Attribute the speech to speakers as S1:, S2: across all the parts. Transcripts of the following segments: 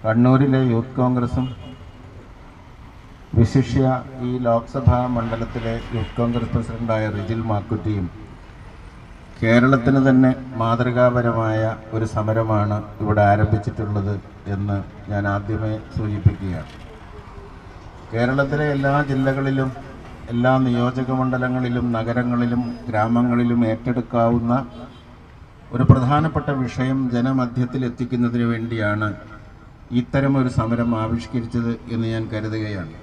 S1: കണ്ണൂരിലെ യൂത്ത് കോൺഗ്രസും വിശിഷ്യ ഈ ലോക്സഭാ മണ്ഡലത്തിലെ യൂത്ത് കോൺഗ്രസ് പ്രസിഡന്റായ റിജിൽ മാക്കുറ്റിയും കേരളത്തിന് തന്നെ മാതൃകാപരമായ ഒരു സമരമാണ് ഇവിടെ ആരംഭിച്ചിട്ടുള്ളത് എന്ന് ഞാൻ ആദ്യമേ സൂചിപ്പിക്കുകയാണ് കേരളത്തിലെ എല്ലാ ജില്ലകളിലും എല്ലാ നിയോജക മണ്ഡലങ്ങളിലും നഗരങ്ങളിലും ഗ്രാമങ്ങളിലും ഏറ്റെടുക്കാവുന്ന ഒരു പ്രധാനപ്പെട്ട വിഷയം ജനമധ്യത്തിൽ എത്തിക്കുന്നതിന് വേണ്ടിയാണ് ഇത്തരം ഒരു സമരം ആവിഷ്കരിച്ചത് എന്ന് ഞാൻ കരുതുകയാണ്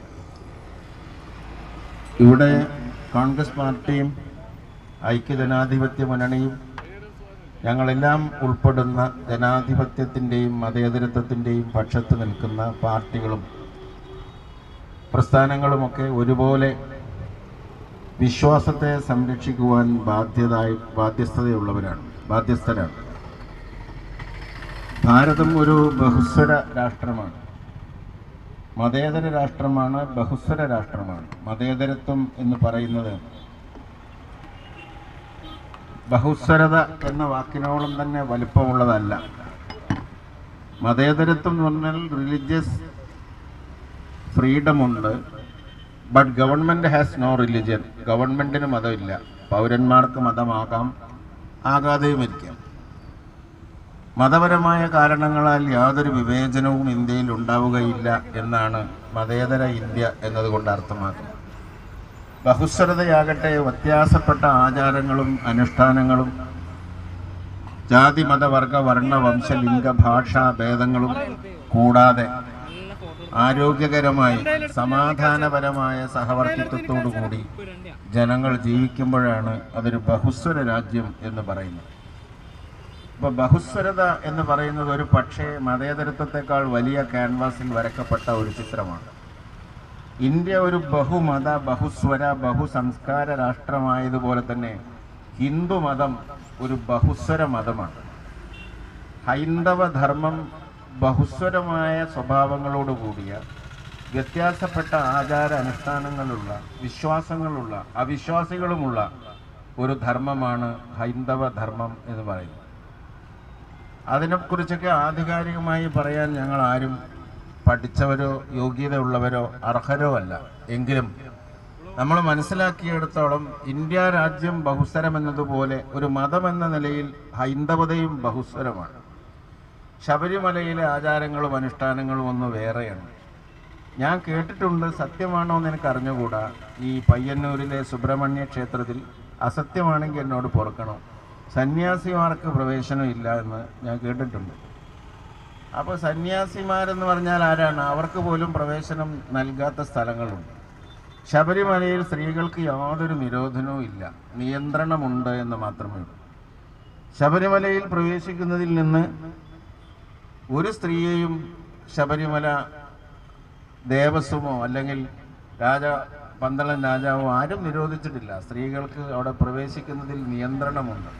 S1: ഇവിടെ കോൺഗ്രസ് പാർട്ടിയും ഐക്യജനാധിപത്യ മുന്നണിയും ഞങ്ങളെല്ലാം ഉൾപ്പെടുന്ന ജനാധിപത്യത്തിൻ്റെയും മതേതരത്വത്തിൻ്റെയും പക്ഷത്ത് നിൽക്കുന്ന പാർട്ടികളും പ്രസ്ഥാനങ്ങളുമൊക്കെ ഒരുപോലെ വിശ്വാസത്തെ സംരക്ഷിക്കുവാൻ ബാധ്യതായി ബാധ്യസ്ഥതയുള്ളവരാണ് ബാധ്യസ്ഥരാണ് ഭാരതം ഒരു ബഹുസ്വര രാഷ്ട്രമാണ് മതേതര രാഷ്ട്രമാണ് ബഹുസ്വര രാഷ്ട്രമാണ് മതേതരത്വം എന്ന് പറയുന്നത് ബഹുസ്വരത എന്ന വാക്കിനോളം തന്നെ വലിപ്പമുള്ളതല്ല മതേതരത്വം എന്ന് പറഞ്ഞാൽ റിലീജിയസ് ഫ്രീഡം ഉണ്ട് but government has no religion ഗവൺമെൻറ്റിന് മതമില്ല പൗരന്മാർക്ക് മതമാകാം ആകാതെയും ഇരിക്കാം മതപരമായ കാരണങ്ങളാൽ യാതൊരു വിവേചനവും ഇന്ത്യയിൽ ഉണ്ടാവുകയില്ല എന്നാണ് മതേതര ഇന്ത്യ എന്നതുകൊണ്ട് അർത്ഥമാക്കുന്നത് ബഹുസ്വരതയാകട്ടെ വ്യത്യാസപ്പെട്ട ആചാരങ്ങളും അനുഷ്ഠാനങ്ങളും ജാതി മതവർഗ വർണ്ണ വംശ ലിംഗ ഭാഷാ ഭേദങ്ങളും കൂടാതെ ആരോഗ്യകരമായി സമാധാനപരമായ സഹവർത്തിത്വത്തോടുകൂടി ജനങ്ങൾ ജീവിക്കുമ്പോഴാണ് അതൊരു ബഹുസ്വര രാജ്യം എന്ന് പറയുന്നത് ഇപ്പോൾ ബഹുസ്വരത എന്ന് പറയുന്നത് ഒരു പക്ഷേ മതേതരത്വത്തെക്കാൾ വലിയ ക്യാൻവാസിൽ വരക്കപ്പെട്ട ഒരു ചിത്രമാണ് ഇന്ത്യ ഒരു ബഹുമത ബഹുസ്വര ബഹുസംസ്കാര രാഷ്ട്രമായതുപോലെ തന്നെ ഹിന്ദു മതം ഒരു ബഹുസ്വര മതമാണ് ഹൈന്ദവ ധർമ്മം ബഹുസ്വരമായ സ്വഭാവങ്ങളോട് കൂടിയ വ്യത്യാസപ്പെട്ട ആചാര അനുഷ്ഠാനങ്ങളുള്ള വിശ്വാസങ്ങളുള്ള അവിശ്വാസികളുമുള്ള ഒരു ധർമ്മമാണ് ഹൈന്ദവ ധർമ്മം എന്ന് പറയുന്നത് അതിനെക്കുറിച്ചൊക്കെ ആധികാരികമായി പറയാൻ ഞങ്ങൾ ആരും പഠിച്ചവരോ യോഗ്യതയുള്ളവരോ അർഹരോ അല്ല എങ്കിലും നമ്മൾ മനസ്സിലാക്കിയെടുത്തോളം ഇന്ത്യ രാജ്യം ബഹുസ്വരം എന്നതുപോലെ ഒരു മതം എന്ന നിലയിൽ ഹൈന്ദവതയും ബഹുസ്വരമാണ് ശബരിമലയിലെ ആചാരങ്ങളും അനുഷ്ഠാനങ്ങളും ഒന്ന് വേറെയാണ് ഞാൻ കേട്ടിട്ടുണ്ട് സത്യമാണോ എന്ന് എനിക്ക് അറിഞ്ഞുകൂടാ ഈ പയ്യന്നൂരിലെ സുബ്രഹ്മണ്യ ക്ഷേത്രത്തിൽ അസത്യമാണെങ്കിൽ എന്നോട് പൊറുക്കണം സന്യാസിമാർക്ക് പ്രവേശനം ഇല്ല എന്ന് ഞാൻ കേട്ടിട്ടുണ്ട് അപ്പോൾ സന്യാസിമാരെന്ന് പറഞ്ഞാൽ ആരാണ് അവർക്ക് പോലും പ്രവേശനം നൽകാത്ത സ്ഥലങ്ങളുണ്ട് ശബരിമലയിൽ സ്ത്രീകൾക്ക് യാതൊരു നിരോധനവും ഇല്ല നിയന്ത്രണമുണ്ട് എന്ന് മാത്രമേ ഉള്ളൂ ശബരിമലയിൽ പ്രവേശിക്കുന്നതിൽ നിന്ന് ഒരു സ്ത്രീയെയും ശബരിമല ദേവസ്വമോ അല്ലെങ്കിൽ രാജ പന്തളൻ രാജാവോ ആരും നിരോധിച്ചിട്ടില്ല സ്ത്രീകൾക്ക് അവിടെ പ്രവേശിക്കുന്നതിൽ നിയന്ത്രണമുണ്ട്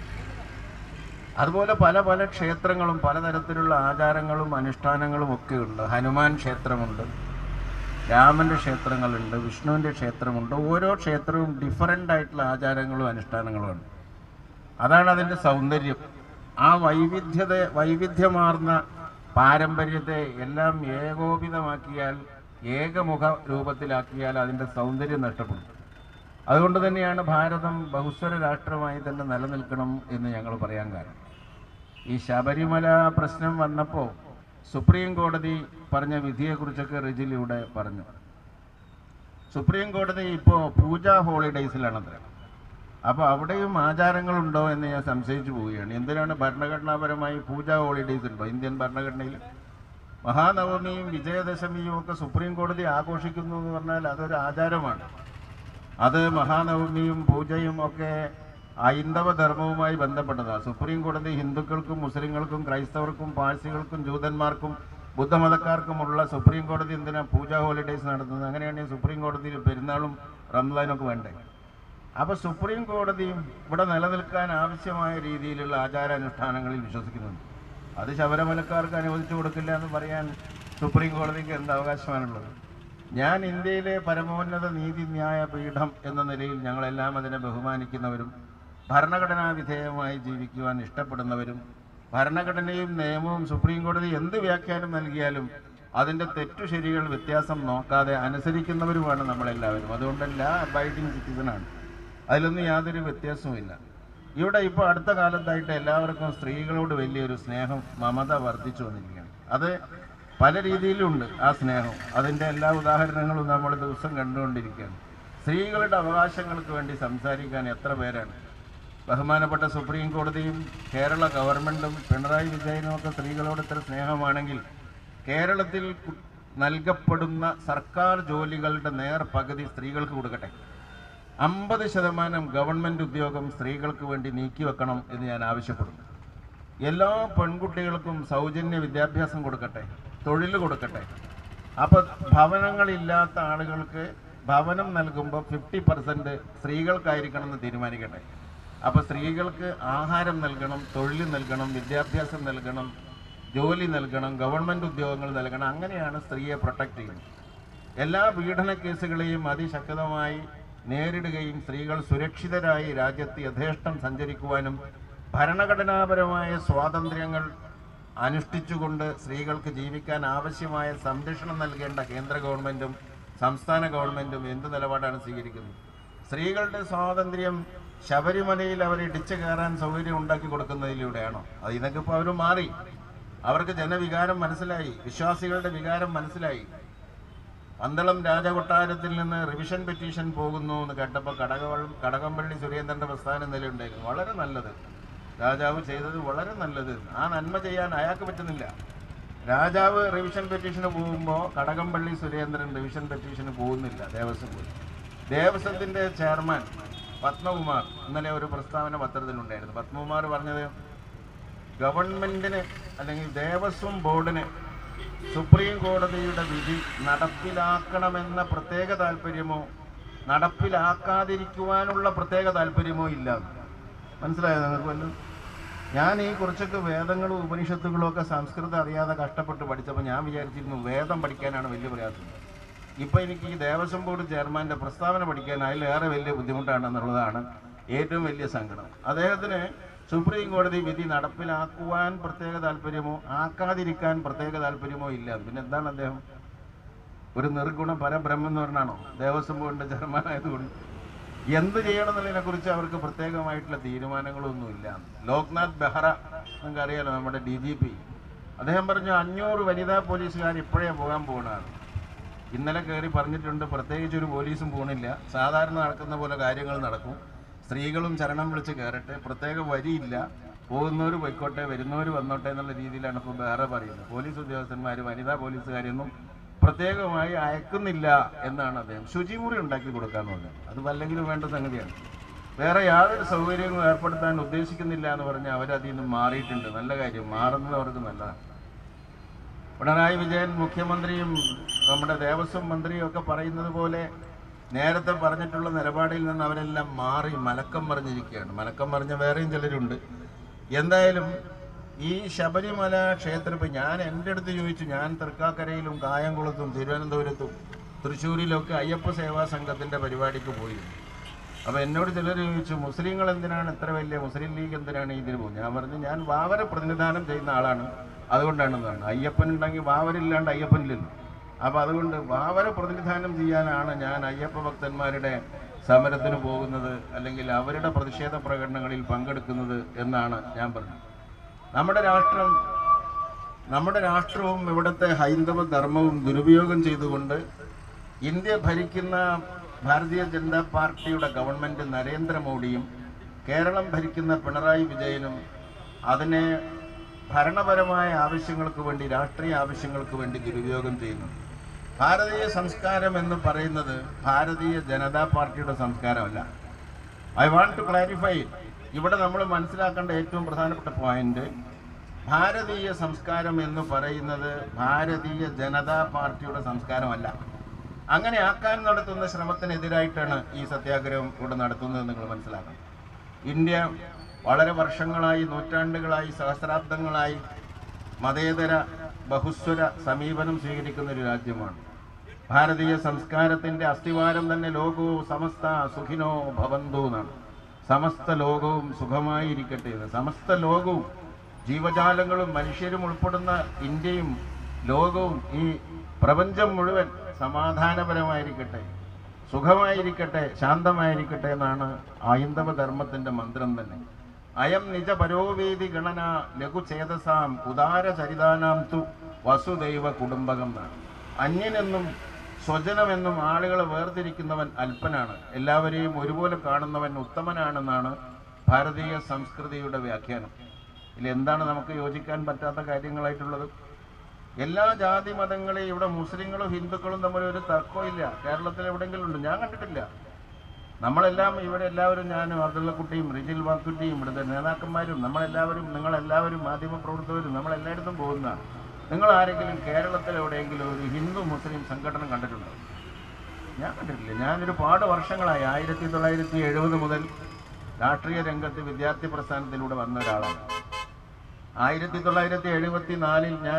S1: അതുപോലെ പല പല ക്ഷേത്രങ്ങളും പലതരത്തിലുള്ള ആചാരങ്ങളും അനുഷ്ഠാനങ്ങളും ഒക്കെ ഉണ്ട് ഹനുമാൻ ക്ഷേത്രമുണ്ട് രാമൻ്റെ ക്ഷേത്രങ്ങളുണ്ട് വിഷ്ണുവിൻ്റെ ക്ഷേത്രമുണ്ട് ഓരോ ക്ഷേത്രവും ഡിഫറൻ്റ് ആയിട്ടുള്ള ആചാരങ്ങളും അനുഷ്ഠാനങ്ങളുമാണ് അതാണ് അതിൻ്റെ സൗന്ദര്യം ആ വൈവിധ്യത വൈവിധ്യമാർന്ന പാരമ്പര്യത്തെ എല്ലാം ഏകോപിതമാക്കിയാൽ ഏകമുഖ രൂപത്തിലാക്കിയാൽ അതിൻ്റെ സൗന്ദര്യം നഷ്ടപ്പെടും അതുകൊണ്ട് തന്നെയാണ് ഭാരതം ബഹുസ്വര രാഷ്ട്രമായി തന്നെ നിലനിൽക്കണം എന്ന് ഞങ്ങൾ പറയാൻ കാരണം ഈ ശബരിമല പ്രശ്നം വന്നപ്പോൾ സുപ്രീം കോടതി പറഞ്ഞ വിധിയെക്കുറിച്ചൊക്കെ റിജിൽ ഇവിടെ പറഞ്ഞു സുപ്രീം കോടതി ഇപ്പോൾ പൂജാ ഹോളിഡേയ്സിലാണത് അപ്പോൾ അവിടെയും ആചാരങ്ങളുണ്ടോ എന്ന് ഞാൻ സംശയിച്ചു പോവുകയാണ് എന്തിനാണ് ഭരണഘടനാപരമായി പൂജാ ഹോളിഡേയ്സ് ഉണ്ടോ ഇന്ത്യൻ ഭരണഘടനയിൽ മഹാനവമിയും വിജയദശമിയും ഒക്കെ സുപ്രീം കോടതി ആഘോഷിക്കുന്നു എന്ന് പറഞ്ഞാൽ അതൊരു ആചാരമാണ് അത് മഹാനവമിയും പൂജയും ഒക്കെ ഹൈന്ദവ ധർമ്മവുമായി ബന്ധപ്പെട്ടതാണ് സുപ്രീം കോടതി ഹിന്ദുക്കൾക്കും മുസ്ലിങ്ങൾക്കും ക്രൈസ്തവർക്കും പാഴ്സികൾക്കും ജൂതന്മാർക്കും ബുദ്ധമതക്കാർക്കുമുള്ള സുപ്രീം കോടതി എന്തിനാ പൂജ ഹോളിഡേയ്സ് നടത്തുന്നത് അങ്ങനെയാണെങ്കിൽ സുപ്രീം കോടതിയിൽ പെരുന്നാളും റംസാനൊക്കെ വേണ്ടേ അപ്പോൾ സുപ്രീം കോടതിയും ഇവിടെ നിലനിൽക്കാൻ ആവശ്യമായ രീതിയിലുള്ള ആചാരാനുഷ്ഠാനങ്ങളിൽ വിശ്വസിക്കുന്നുണ്ട് അത് ശബരിമലക്കാർക്ക് അനുവദിച്ചു കൊടുക്കില്ല എന്ന് പറയാൻ സുപ്രീം കോടതിക്ക് എന്ത് അവകാശമാണുള്ളത് ഞാൻ ഇന്ത്യയിലെ പരമോന്നത നീതിന്യായ പീഠം എന്ന നിലയിൽ ഞങ്ങളെല്ലാം അതിനെ ബഹുമാനിക്കുന്നവരും ഭരണഘടനാ വിധേയമായി ജീവിക്കുവാൻ ഇഷ്ടപ്പെടുന്നവരും ഭരണഘടനയും നിയമവും സുപ്രീം കോടതി എന്ത് വ്യാഖ്യാനം നൽകിയാലും അതിൻ്റെ തെറ്റു ശരികൾ വ്യത്യാസം നോക്കാതെ അനുസരിക്കുന്നവരുമാണ് നമ്മളെല്ലാവരും അതുകൊണ്ടല്ല അബൈഡിങ് സിറ്റിസണാണ് അതിലൊന്നും യാതൊരു വ്യത്യാസവുമില്ല ഇവിടെ ഇപ്പോൾ അടുത്ത കാലത്തായിട്ട് എല്ലാവർക്കും സ്ത്രീകളോട് വലിയൊരു സ്നേഹം മമത വർദ്ധിച്ചു വന്നിരിക്കുകയാണ് അത് പല രീതിയിലുണ്ട് ആ സ്നേഹം അതിൻ്റെ എല്ലാ ഉദാഹരണങ്ങളും നമ്മൾ ദിവസം കണ്ടുകൊണ്ടിരിക്കുകയാണ് സ്ത്രീകളുടെ അവകാശങ്ങൾക്ക് വേണ്ടി സംസാരിക്കാൻ എത്ര പേരാണ് ബഹുമാനപ്പെട്ട സുപ്രീം കോടതിയും കേരള ഗവൺമെൻറ്റും പിണറായി വിജയനും ഒക്കെ സ്ത്രീകളോട് ഇത്ര സ്നേഹമാണെങ്കിൽ കേരളത്തിൽ കു- നൽകപ്പെടുന്ന സർക്കാർ ജോലികളുടെ നേർ പകുതി സ്ത്രീകൾക്ക് കൊടുക്കട്ടെ അമ്പത് ശതമാനം ഗവൺമെൻറ് ഉദ്യോഗം സ്ത്രീകൾക്ക് വേണ്ടി നീക്കിവെക്കണം എന്ന് ഞാൻ ആവശ്യപ്പെടുന്നു എല്ലാ പെൺകുട്ടികൾക്കും സൗജന്യ വിദ്യാഭ്യാസം കൊടുക്കട്ടെ തൊഴിൽ കൊടുക്കട്ടെ അപ്പോൾ ഭവനങ്ങളില്ലാത്ത ആളുകൾക്ക് ഭവനം നൽകുമ്പോൾ ഫിഫ്റ്റി പെർസെൻറ്റ് സ്ത്രീകൾക്കായിരിക്കണം എന്ന് തീരുമാനിക്കട്ടെ അപ്പോൾ സ്ത്രീകൾക്ക് ആഹാരം നൽകണം തൊഴിൽ നൽകണം വിദ്യാഭ്യാസം നൽകണം ജോലി നൽകണം ഗവൺമെൻറ് ഉദ്യോഗങ്ങൾ നൽകണം അങ്ങനെയാണ് സ്ത്രീയെ പ്രൊട്ടക്റ്റ് ചെയ്യുന്നത് എല്ലാ പീഡന കേസുകളെയും അതിശക്തമായി നേരിടുകയും സ്ത്രീകൾ സുരക്ഷിതരായി രാജ്യത്ത് യഥേഷ്ടം സഞ്ചരിക്കുവാനും ഭരണഘടനാപരമായ സ്വാതന്ത്ര്യങ്ങൾ അനുഷ്ഠിച്ചുകൊണ്ട് സ്ത്രീകൾക്ക് ജീവിക്കാൻ ആവശ്യമായ സംരക്ഷണം നൽകേണ്ട കേന്ദ്ര ഗവൺമെൻറ്റും സംസ്ഥാന ഗവൺമെൻറ്റും എന്ത് നിലപാടാണ് സ്വീകരിക്കുന്നത് സ്ത്രീകളുടെ സ്വാതന്ത്ര്യം ശബരിമലയിൽ അവർ ഇടിച്ചു കയറാൻ സൗകര്യം ഉണ്ടാക്കി കൊടുക്കുന്നതിലൂടെയാണോ അത് ഇതൊക്കെ ഇപ്പോൾ അവർ മാറി അവർക്ക് ജനവികാരം മനസ്സിലായി വിശ്വാസികളുടെ വികാരം മനസ്സിലായി പന്തളം രാജകൊട്ടാരത്തിൽ നിന്ന് റിവിഷൻ പെറ്റീഷൻ പോകുന്നു എന്ന് കേട്ടപ്പോൾ കടക കടകംപള്ളി സുരേന്ദ്രന്റെ പ്രസ്ഥാനം നിലയുണ്ടായിരുന്നു വളരെ നല്ലത് രാജാവ് ചെയ്തത് വളരെ നല്ലത് ആ നന്മ ചെയ്യാൻ അയാൾക്ക് പറ്റുന്നില്ല രാജാവ് റിവിഷൻ പെറ്റീഷന് പോകുമ്പോൾ കടകംപള്ളി സുരേന്ദ്രൻ റിവിഷൻ പെറ്റീഷന് പോകുന്നില്ല ദേവസ്വം പോയി ദേവസ്വത്തിന്റെ ചെയർമാൻ പത്മകുമാർ ഇന്നലെ ഒരു പ്രസ്താവന പത്രത്തിലുണ്ടായിരുന്നു പത്മകുമാർ പറഞ്ഞത് ഗവൺമെന്റിന് അല്ലെങ്കിൽ ദേവസ്വം ബോർഡിന് സുപ്രീം കോടതിയുടെ വിധി നടപ്പിലാക്കണമെന്ന പ്രത്യേക താല്പര്യമോ നടപ്പിലാക്കാതിരിക്കുവാനുള്ള പ്രത്യേക താല്പര്യമോ ഇല്ല മനസ്സിലായോ നിങ്ങൾക്ക് വല്ലതും ഞാൻ ഈ കുറച്ചൊക്കെ വേദങ്ങളും ഉപനിഷത്തുകളും ഒക്കെ സംസ്കൃതം അറിയാതെ കഷ്ടപ്പെട്ട് പഠിച്ചപ്പോൾ ഞാൻ വിചാരിച്ചിരുന്നു വേദം പഠിക്കാനാണ് വലിയ പ്രയാസം ഇപ്പം എനിക്ക് ഈ ദേവസ്വം ബോർഡ് ചെയർമാൻ്റെ പ്രസ്താവന പഠിക്കാൻ അതിലേറെ വലിയ ബുദ്ധിമുട്ടാണെന്നുള്ളതാണ് ഏറ്റവും വലിയ സങ്കടം അദ്ദേഹത്തിന് സുപ്രീം കോടതി വിധി നടപ്പിലാക്കുവാൻ പ്രത്യേക താല്പര്യമോ ആക്കാതിരിക്കാൻ പ്രത്യേക താല്പര്യമോ ഇല്ല പിന്നെ എന്താണ് അദ്ദേഹം ഒരു നിർഗുണ പരബ്രഹ്മം എന്ന് പറഞ്ഞാണോ ദേവസ്വം ബോർഡിന്റെ ചെയർമാൻ ആയതുകൊണ്ട് എന്ത് ചെയ്യണം എന്നുള്ളതിനെ കുറിച്ച് അവർക്ക് പ്രത്യേകമായിട്ടുള്ള തീരുമാനങ്ങളൊന്നുമില്ല ലോക്നാഥ് ബെഹ്റ നിങ്ങൾക്ക് അറിയാലോ നമ്മുടെ ഡി ജി പി അദ്ദേഹം പറഞ്ഞു അഞ്ഞൂറ് വനിതാ പോലീസുകാർ ഇപ്പോഴേ പോകാൻ പോകുന്നതാണ് ഇന്നലെ കയറി പറഞ്ഞിട്ടുണ്ട് പ്രത്യേകിച്ച് ഒരു പോലീസും പോകണില്ല സാധാരണ നടക്കുന്ന പോലെ കാര്യങ്ങൾ നടക്കും സ്ത്രീകളും ചരണം വിളിച്ച് കയറട്ടെ പ്രത്യേക വരിയില്ല പോകുന്നവർ പോയിക്കോട്ടെ വരുന്നവർ വന്നോട്ടെ എന്നുള്ള രീതിയിലാണ് ഇപ്പോൾ വേറെ പറയുന്നത് പോലീസ് ഉദ്യോഗസ്ഥന്മാർ വനിതാ പോലീസുകാരെയൊന്നും പ്രത്യേകമായി അയക്കുന്നില്ല എന്നാണ് അദ്ദേഹം ശുചിമുറി ഉണ്ടാക്കി കൊടുക്കാന്ന് പറഞ്ഞത് അത് വല്ലെങ്കിലും വേണ്ട സംഗതിയാണ് വേറെ യാതൊരു സൗകര്യങ്ങളും ഏർപ്പെടുത്താൻ ഉദ്ദേശിക്കുന്നില്ല എന്ന് പറഞ്ഞ് അവരതിൽ നിന്ന് മാറിയിട്ടുണ്ട് നല്ല കാര്യം മാറുന്നത് അവർക്ക് നല്ലതാണ് പിണറായി വിജയൻ മുഖ്യമന്ത്രിയും നമ്മുടെ ദേവസ്വം മന്ത്രിയും ഒക്കെ പറയുന്നത് പോലെ നേരത്തെ പറഞ്ഞിട്ടുള്ള നിലപാടിൽ നിന്ന് അവരെല്ലാം മാറി മലക്കം പറഞ്ഞിരിക്കുകയാണ് മലക്കം പറഞ്ഞ വേറെയും ചിലരുണ്ട് എന്തായാലും ഈ ശബരിമല ക്ഷേത്രം ഇപ്പം ഞാൻ എൻ്റെ അടുത്ത് ചോദിച്ചു ഞാൻ തൃക്കാക്കരയിലും കായംകുളത്തും തിരുവനന്തപുരത്തും തൃശ്ശൂരിലൊക്കെ അയ്യപ്പ സേവാ സംഘത്തിൻ്റെ പരിപാടിക്ക് പോയിരുന്നു അപ്പോൾ എന്നോട് ചിലർ ചോദിച്ചു മുസ്ലിങ്ങൾ എന്തിനാണ് ഇത്ര വലിയ മുസ്ലിം ലീഗ് എന്തിനാണ് ഇതിന് പോകുന്നത് ഞാൻ പറഞ്ഞു ഞാൻ വാവര പ്രതിനിധാനം ചെയ്യുന്ന ആളാണ് അതുകൊണ്ടാണെന്നാണ് അയ്യപ്പൻ ഉണ്ടെങ്കിൽ വാവരില്ലാണ്ട് അയ്യപ്പനില്ലല്ലോ അപ്പോൾ അതുകൊണ്ട് വാവര പ്രതിനിധാനം ചെയ്യാനാണ് ഞാൻ അയ്യപ്പ ഭക്തന്മാരുടെ സമരത്തിന് പോകുന്നത് അല്ലെങ്കിൽ അവരുടെ പ്രതിഷേധ പ്രകടനങ്ങളിൽ പങ്കെടുക്കുന്നത് എന്നാണ് ഞാൻ പറഞ്ഞത് നമ്മുടെ രാഷ്ട്രം നമ്മുടെ രാഷ്ട്രവും ഇവിടുത്തെ ഹൈന്ദവ ധർമ്മവും ദുരുപയോഗം ചെയ്തുകൊണ്ട് ഇന്ത്യ ഭരിക്കുന്ന ഭാരതീയ ജനതാ പാർട്ടിയുടെ ഗവൺമെൻറ് നരേന്ദ്രമോദിയും കേരളം ഭരിക്കുന്ന പിണറായി വിജയനും അതിനെ ഭരണപരമായ ആവശ്യങ്ങൾക്ക് വേണ്ടി രാഷ്ട്രീയ ആവശ്യങ്ങൾക്ക് വേണ്ടി ദുരുപയോഗം ചെയ്യുന്നു ഭാരതീയ സംസ്കാരം എന്ന് പറയുന്നത് ഭാരതീയ ജനതാ പാർട്ടിയുടെ സംസ്കാരമല്ല ഐ വാണ്ട് ടു ക്ലാരിഫൈ ഇവിടെ നമ്മൾ മനസ്സിലാക്കേണ്ട ഏറ്റവും പ്രധാനപ്പെട്ട പോയിന്റ് ഭാരതീയ സംസ്കാരം എന്ന് പറയുന്നത് ഭാരതീയ ജനതാ പാർട്ടിയുടെ സംസ്കാരമല്ല അങ്ങനെ ആക്കാൻ നടത്തുന്ന ശ്രമത്തിനെതിരായിട്ടാണ് ഈ സത്യാഗ്രഹം ഇവിടെ നടത്തുന്നത് നിങ്ങൾ മനസ്സിലാക്കണം ഇന്ത്യ വളരെ വർഷങ്ങളായി നൂറ്റാണ്ടുകളായി സഹസ്രാബ്ദങ്ങളായി മതേതര ബഹുസ്വര സമീപനം സ്വീകരിക്കുന്ന ഒരു രാജ്യമാണ് ഭാരതീയ സംസ്കാരത്തിന്റെ അസ്ഥിവാരം തന്നെ ലോകവും സമസ്ത സുഖിനോ ഭവന്തു എന്നാണ് സമസ്ത ലോകവും സുഖമായിരിക്കട്ടെ എന്ന് സമസ്ത ലോകവും ജീവജാലങ്ങളും മനുഷ്യരും ഉൾപ്പെടുന്ന ഇന്ത്യയും ലോകവും ഈ പ്രപഞ്ചം മുഴുവൻ സമാധാനപരമായിരിക്കട്ടെ സുഖമായിരിക്കട്ടെ ശാന്തമായിരിക്കട്ടെ എന്നാണ് ഹൈന്ദവ ധർമ്മത്തിന്റെ മന്ത്രം തന്നെ അയം നിജ പരോവേദി ഗണന ലഘുചേതസാം ഉദാരചരിതാനാം തു വസുദൈവ കുടുംബകം എന്നാണ് അന്യനെന്നും സ്വജനമെന്നും ആളുകളെ വേർതിരിക്കുന്നവൻ അല്പനാണ് എല്ലാവരെയും ഒരുപോലെ കാണുന്നവൻ ഉത്തമനാണെന്നാണ് ഭാരതീയ സംസ്കൃതിയുടെ വ്യാഖ്യാനം ഇതിൽ എന്താണ് നമുക്ക് യോജിക്കാൻ പറ്റാത്ത കാര്യങ്ങളായിട്ടുള്ളത് എല്ലാ ജാതി മതങ്ങളെയും ഇവിടെ മുസ്ലിങ്ങളും ഹിന്ദുക്കളും തമ്മിൽ ഒരു തർക്കമില്ല കേരളത്തിൽ എവിടെയെങ്കിലും ഉണ്ട് ഞാൻ കണ്ടിട്ടില്ല നമ്മളെല്ലാം ഇവിടെ എല്ലാവരും ഞാനും അബ്ദുള്ളക്കുട്ടിയും റിജിൽ വാക്കുട്ടിയും ഇവിടുത്തെ നേതാക്കന്മാരും നമ്മളെല്ലാവരും നിങ്ങളെല്ലാവരും മാധ്യമ പ്രവർത്തകരും നമ്മളെല്ലായിടത്തും പോകുന്നതാണ് നിങ്ങൾ ആരെങ്കിലും കേരളത്തിൽ എവിടെയെങ്കിലും ഒരു ഹിന്ദു മുസ്ലിം സംഘടന കണ്ടിട്ടുണ്ടോ ഞാൻ കണ്ടിട്ടില്ല ഞാനൊരു പാട് വർഷങ്ങളായി ആയിരത്തി തൊള്ളായിരത്തി എഴുപത് മുതൽ രാഷ്ട്രീയ രംഗത്ത് വിദ്യാർത്ഥി പ്രസ്ഥാനത്തിലൂടെ വന്ന ഒരാളാണ് ആയിരത്തി തൊള്ളായിരത്തി എഴുപത്തി നാലിൽ ഞാൻ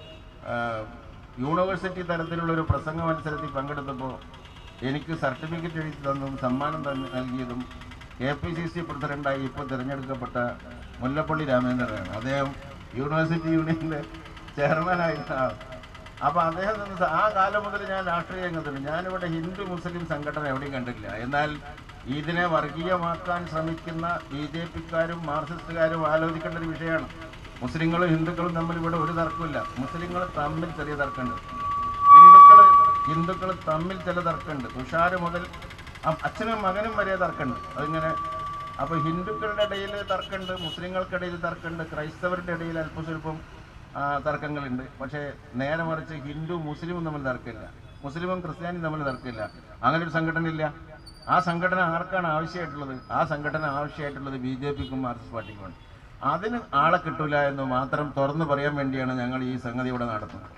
S1: ആ, യൂണിവേഴ്സിറ്റി തലത്തിലുള്ള ഒരു പ്രസംഗ മത്സരത്തിൽ പങ്കെടുത്തപ്പോൾ എനിക്ക് സർട്ടിഫിക്കറ്റ് എഴുതി തന്നതും സമ്മാനം തന്നെ നൽകിയതും കെ പി സി സി പ്രസിഡന്റായി ഇപ്പോൾ തിരഞ്ഞെടുക്കപ്പെട്ട മുല്ലപ്പള്ളി രാമേന്ദ്രനാണ് അദ്ദേഹം യൂണിവേഴ്സിറ്റി യൂണിയനിലെ ചെയർമാനായിരുന്ന ആൾ അപ്പോൾ അദ്ദേഹം നിന്ന് സ- ആ കാലം മുതൽ ഞാൻ രാഷ്ട്രീയ രംഗത്തുണ്ട് ഞാനിവിടെ ഹിന്ദു മുസ്ലിം സംഘടന എവിടെയും കണ്ടിട്ടില്ല എന്നാൽ ഇതിനെ വർഗീയമാക്കാൻ ശ്രമിക്കുന്ന ബി ജെ പിക്കാരും മാർക്സിസ്റ്റുകാരും ആലോചിക്കേണ്ട ഒരു വിഷയമാണ് മുസ്ലിങ്ങളും ഹിന്ദുക്കളും തമ്മിൽ ഇവിടെ ഒരു തർക്കമില്ല മുസ്ലിങ്ങൾ തമ്മിൽ ചെറിയ തർക്കമുണ്ട് ഹിന്ദുക്കൾ ഹിന്ദുക്കൾ തമ്മിൽ ചില തർക്കമുണ്ട് തുഷാര് മുതൽ അ- അച്ഛനും മകനും വരെ തർക്കമുണ്ട് അതിങ്ങനെ അപ്പോൾ ഹിന്ദുക്കളുടെ ഇടയിൽ തർക്കമുണ്ട് മുസ്ലിങ്ങൾക്കിടയിൽ തർക്കമുണ്ട് ക്രൈസ്തവരുടെ ഇടയിൽ അല്പം സ്വല്പം ആ, തർക്കങ്ങളുണ്ട് പക്ഷേ നേരെ മറിച്ച് ഹിന്ദു മുസ്ലിമും തമ്മിൽ തർക്കമില്ല മുസ്ലിമും ക്രിസ്ത്യാനിയും തമ്മിൽ തർക്കമില്ല അങ്ങനെ ഒരു സംഘടന ഇല്ല ആ സംഘടന ആർക്കാണ് ആവശ്യമായിട്ടുള്ളത് ആ സംഘടന ആവശ്യമായിട്ടുള്ളത് ബി ജെ പിക്കും മാർക്സിസ്റ്റ് പാർട്ടിക്കുമാണ് അതിന് ആളെ കിട്ടൂല എന്ന് മാത്രം തുറന്നു പറയാൻ വേണ്ടിയാണ് ഞങ്ങൾ ഈ സംഗതി ഇവിടെ നടത്തുന്നത്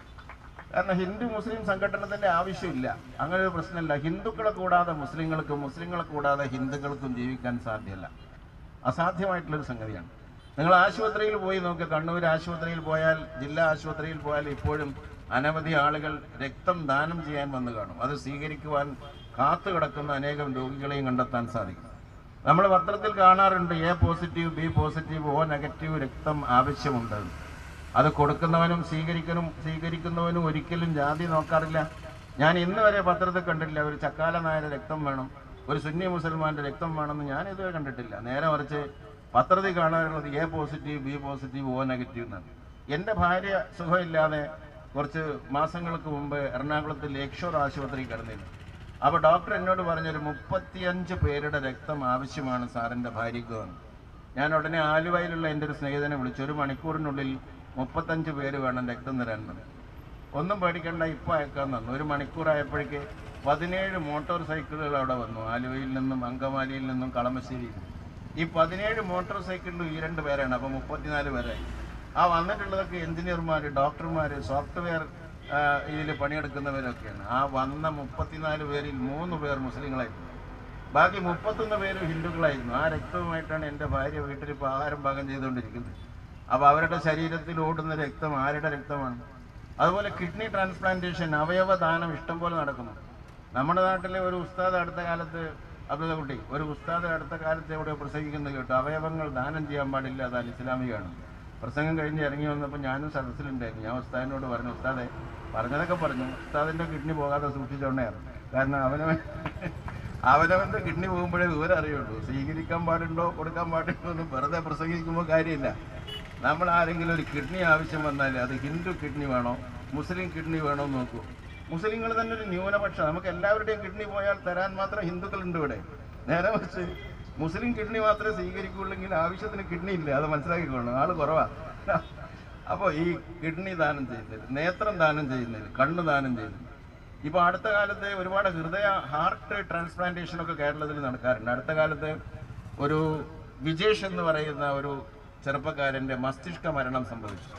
S1: കാരണം ഹിന്ദു മുസ്ലിം സംഘടനത്തിന്റെ ആവശ്യമില്ല അങ്ങനെ ഒരു പ്രശ്നമില്ല ഹിന്ദുക്കളെ കൂടാതെ മുസ്ലിങ്ങൾക്കും മുസ്ലിങ്ങളെ കൂടാതെ ഹിന്ദുക്കൾക്കും ജീവിക്കാൻ സാധ്യമല്ല അസാധ്യമായിട്ടുള്ളൊരു സംഗതിയാണ് നിങ്ങൾ ആശുപത്രിയിൽ പോയി നോക്കുക കണ്ണൂർ ആശുപത്രിയിൽ പോയാൽ ജില്ലാ ആശുപത്രിയിൽ പോയാൽ ഇപ്പോഴും അനവധി ആളുകൾ രക്തം ദാനം ചെയ്യാൻ വന്നു കാണും അത് സ്വീകരിക്കുവാൻ കാത്തു കിടക്കുന്ന അനേകം രോഗികളെയും കണ്ടെത്താൻ സാധിക്കും നമ്മൾ പത്രത്തിൽ കാണാറുണ്ട് A positive B positive O negative രക്തം ആവശ്യമുണ്ട് അത് കൊടുക്കുന്നവനും സ്വീകരിക്കനും സ്വീകരിക്കുന്നവനും ഒരിക്കലും ജാതി നോക്കാറില്ല ഞാൻ ഇന്ന് വരെ പത്രത്തിൽ കണ്ടിട്ടില്ല ഒരു ചക്കാല നായരെ രക്തം വേണം ഒരു സുന്നി മുസൽമാന്റെ രക്തം വേണമെന്ന് ഞാൻ ഇതുവരെ കണ്ടിട്ടില്ല നേരെ മറിച്ച് പത്രത്തിൽ കാണാറുള്ളത് A positive B positive O negative എന്നാണ് എൻ്റെ ഭാര്യ സുഖമില്ലാതെ കുറച്ച് മാസങ്ങൾക്ക് മുമ്പ് എറണാകുളത്ത് ലേക്ക് ഷോർ ആശുപത്രി കിടന്നിരുന്നു അപ്പോൾ ഡോക്ടർ എന്നോട് പറഞ്ഞൊരു മുപ്പത്തിയഞ്ച് പേരുടെ രക്തം ആവശ്യമാണ് സാറിൻ്റെ ഭാര്യയ്ക്ക് എന്ന് ഞാൻ ഉടനെ ആലുവയിലുള്ള എൻ്റെ ഒരു സ്നേഹിതനെ വിളിച്ചു ഒരു മണിക്കൂറിനുള്ളിൽ മുപ്പത്തഞ്ച് പേര് വേണം രക്തം തരാൻ പറഞ്ഞു ഒന്നും പേടിക്കണ്ട ഇപ്പോൾ അയക്കാൻ തന്നു ഒരു മണിക്കൂറായപ്പോഴേക്ക് പതിനേഴ് മോട്ടോർ സൈക്കിളുകൾ അവിടെ വന്നു ആലുവയിൽ നിന്നും അങ്കമാലിയിൽ നിന്നും കളമശ്ശേരിയിൽ നിന്നും. ഈ പതിനേഴ് മോട്ടോർ സൈക്കിളിലും ഈ രണ്ട് പേരാണ് അപ്പോൾ മുപ്പത്തിനാല് പേരായി ആ വന്നിട്ടുള്ളതൊക്കെ എഞ്ചിനീയർമാർ ഡോക്ടർമാർ സോഫ്റ്റ്വെയർ ഇതിൽ പണിയെടുക്കുന്നവരൊക്കെയാണ് ആ വന്ന മുപ്പത്തിനാല് പേരിൽ മൂന്ന് പേർ മുസ്ലിങ്ങളായിരുന്നു ബാക്കി മുപ്പത്തൊന്ന് പേര് ഹിന്ദുക്കളായിരുന്നു ആ രക്തവുമായിട്ടാണ് എൻ്റെ ഭാര്യ വീട്ടിൽ ഇപ്പോൾ ആഹാരം പാകം ചെയ്തുകൊണ്ടിരിക്കുന്നത് അപ്പോൾ അവരുടെ ശരീരത്തിൽ ഓടുന്ന രക്തം ആരുടെ രക്തമാണ് അതുപോലെ കിഡ്നി ട്രാൻസ്പ്ലാന്റേഷൻ അവയവദാനം ഇഷ്ടംപോലെ നടക്കുന്നു നമ്മുടെ നാട്ടിലെ ഒരു ഉസ്താദ് അടുത്ത കാലത്ത് അബ്ദുള്ള കുട്ടി ഒരു ഉസ്താദ് അടുത്ത കാലത്ത് എവിടെ പ്രസംഗിക്കുന്നത് കേട്ടു അവയവങ്ങൾ ദാനം ചെയ്യാൻ പാടില്ല അത് അലിസ്ലാമികമാണ് പ്രസംഗം കഴിഞ്ഞ് ഇറങ്ങി വന്നപ്പോൾ ഞാനും സദസ്സിലുണ്ടായിരുന്നു ഞാൻ ഉസ്താദിനോട് പറഞ്ഞു ഉസ്താദെ പറഞ്ഞതൊക്കെ പറഞ്ഞു ഉസ്താദിൻ്റെ കിഡ്നി പോകാതെ സൂക്ഷിച്ചോണ്ടായിരുന്നു കാരണം അവനവൻ അവനവൻ്റെ കിഡ്നി പോകുമ്പോഴേ വിവരം അറിയുള്ളൂ സ്വീകരിക്കാൻ പാടുണ്ടോ കൊടുക്കാൻ പാടുണ്ടോ എന്ന് വെറുതെ പ്രസംഗിക്കുമ്പോൾ കാര്യമില്ല നമ്മൾ ആരെങ്കിലും ഒരു കിഡ്നി ആവശ്യം വന്നാൽ അത് ഹിന്ദു കിഡ്നി വേണോ മുസ്ലിം കിഡ്നി വേണോ എന്ന് നോക്കൂ മുസ്ലിങ്ങൾ തന്നെ ഒരു ന്യൂനപക്ഷം നമുക്ക് എല്ലാവരുടെയും കിഡ്നി പോയാൽ തരാൻ മാത്രം ഹിന്ദുക്കളുണ്ട് ഇവിടെ നേരെ മറിച്ച് മുസ്ലിം കിഡ്നി മാത്രമേ സ്വീകരിക്കുള്ളെങ്കിൽ ആവശ്യത്തിന് കിഡ്നി ഇല്ല അത് മനസ്സിലാക്കിക്കൊള്ളണം ആള് കുറവാ അപ്പോൾ ഈ കിഡ്നി ദാനം ചെയ്യുന്നതിൽ നേത്രം ദാനം ചെയ്യുന്നതിൽ കണ്ണ് ദാനം ചെയ്യുന്നതിൽ ഇപ്പോൾ അടുത്ത കാലത്ത് ഒരുപാട് ഹൃദയ ഹാർട്ട് ട്രാൻസ്പ്ലാന്റേഷൻ ഒക്കെ കേരളത്തിൽ നടക്കാറുണ്ട് അടുത്ത കാലത്ത് ഒരു വിജേഷ് എന്ന് പറയുന്ന ഒരു ചെറുപ്പക്കാരൻ്റെ മസ്തിഷ്ക മരണം സംഭവിച്ചു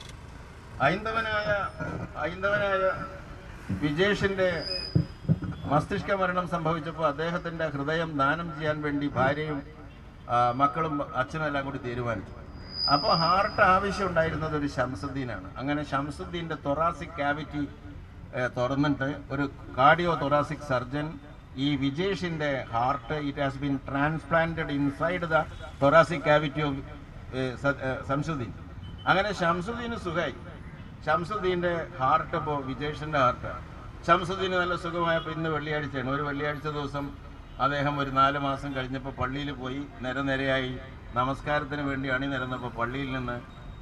S1: ഹൈന്ദവനായ ഹൈന്ദവനായ വിജേഷിന്റെ മസ്തിഷ്ക മരണം സംഭവിച്ചപ്പോൾ അദ്ദേഹത്തിന്റെ ഹൃദയം ദാനം ചെയ്യാൻ വേണ്ടി ഭാര്യയും ആ, മക്കളും അച്ഛനും എല്ലാം കൂടി തീരുമാനിച്ചു അപ്പോൾ ഹാർട്ട് ആവശ്യം ഉണ്ടായിരുന്നത് ഒരു ഷംസുദ്ദീനാണ് അങ്ങനെ ഷംസുദ്ദീന്റെ തൊറാസിക് ക്യാവിറ്റി തുറന്നിട്ട് ഒരു കാർഡിയോ തൊറാസിക് സർജൻ ഈ വിജേഷിന്റെ heart it has been transplanted inside the thoracic cavity of a, സ- ഏ, ശംസുദ്ദീൻ അങ്ങനെ ഷംസുദ്ദീന് സുഖമായി ഷംസുദ്ദീൻ്റെ ഹാർട്ട് ഇപ്പോൾ വിജേഷിൻ്റെ ഹാർട്ടാണ് ഷംസുദ്ദീന് നല്ല സുഖമായപ്പോൾ ഇന്ന് വെള്ളിയാഴ്ചയാണ് ഒരു വെള്ളിയാഴ്ച ദിവസം അദ്ദേഹം ഒരു നാല് മാസം കഴിഞ്ഞപ്പോൾ പള്ളിയിൽ പോയി നിരനിരയായി നമസ്കാരത്തിന് വേണ്ടി അണിനിരന്നപ്പോൾ പള്ളിയിൽ നിന്ന്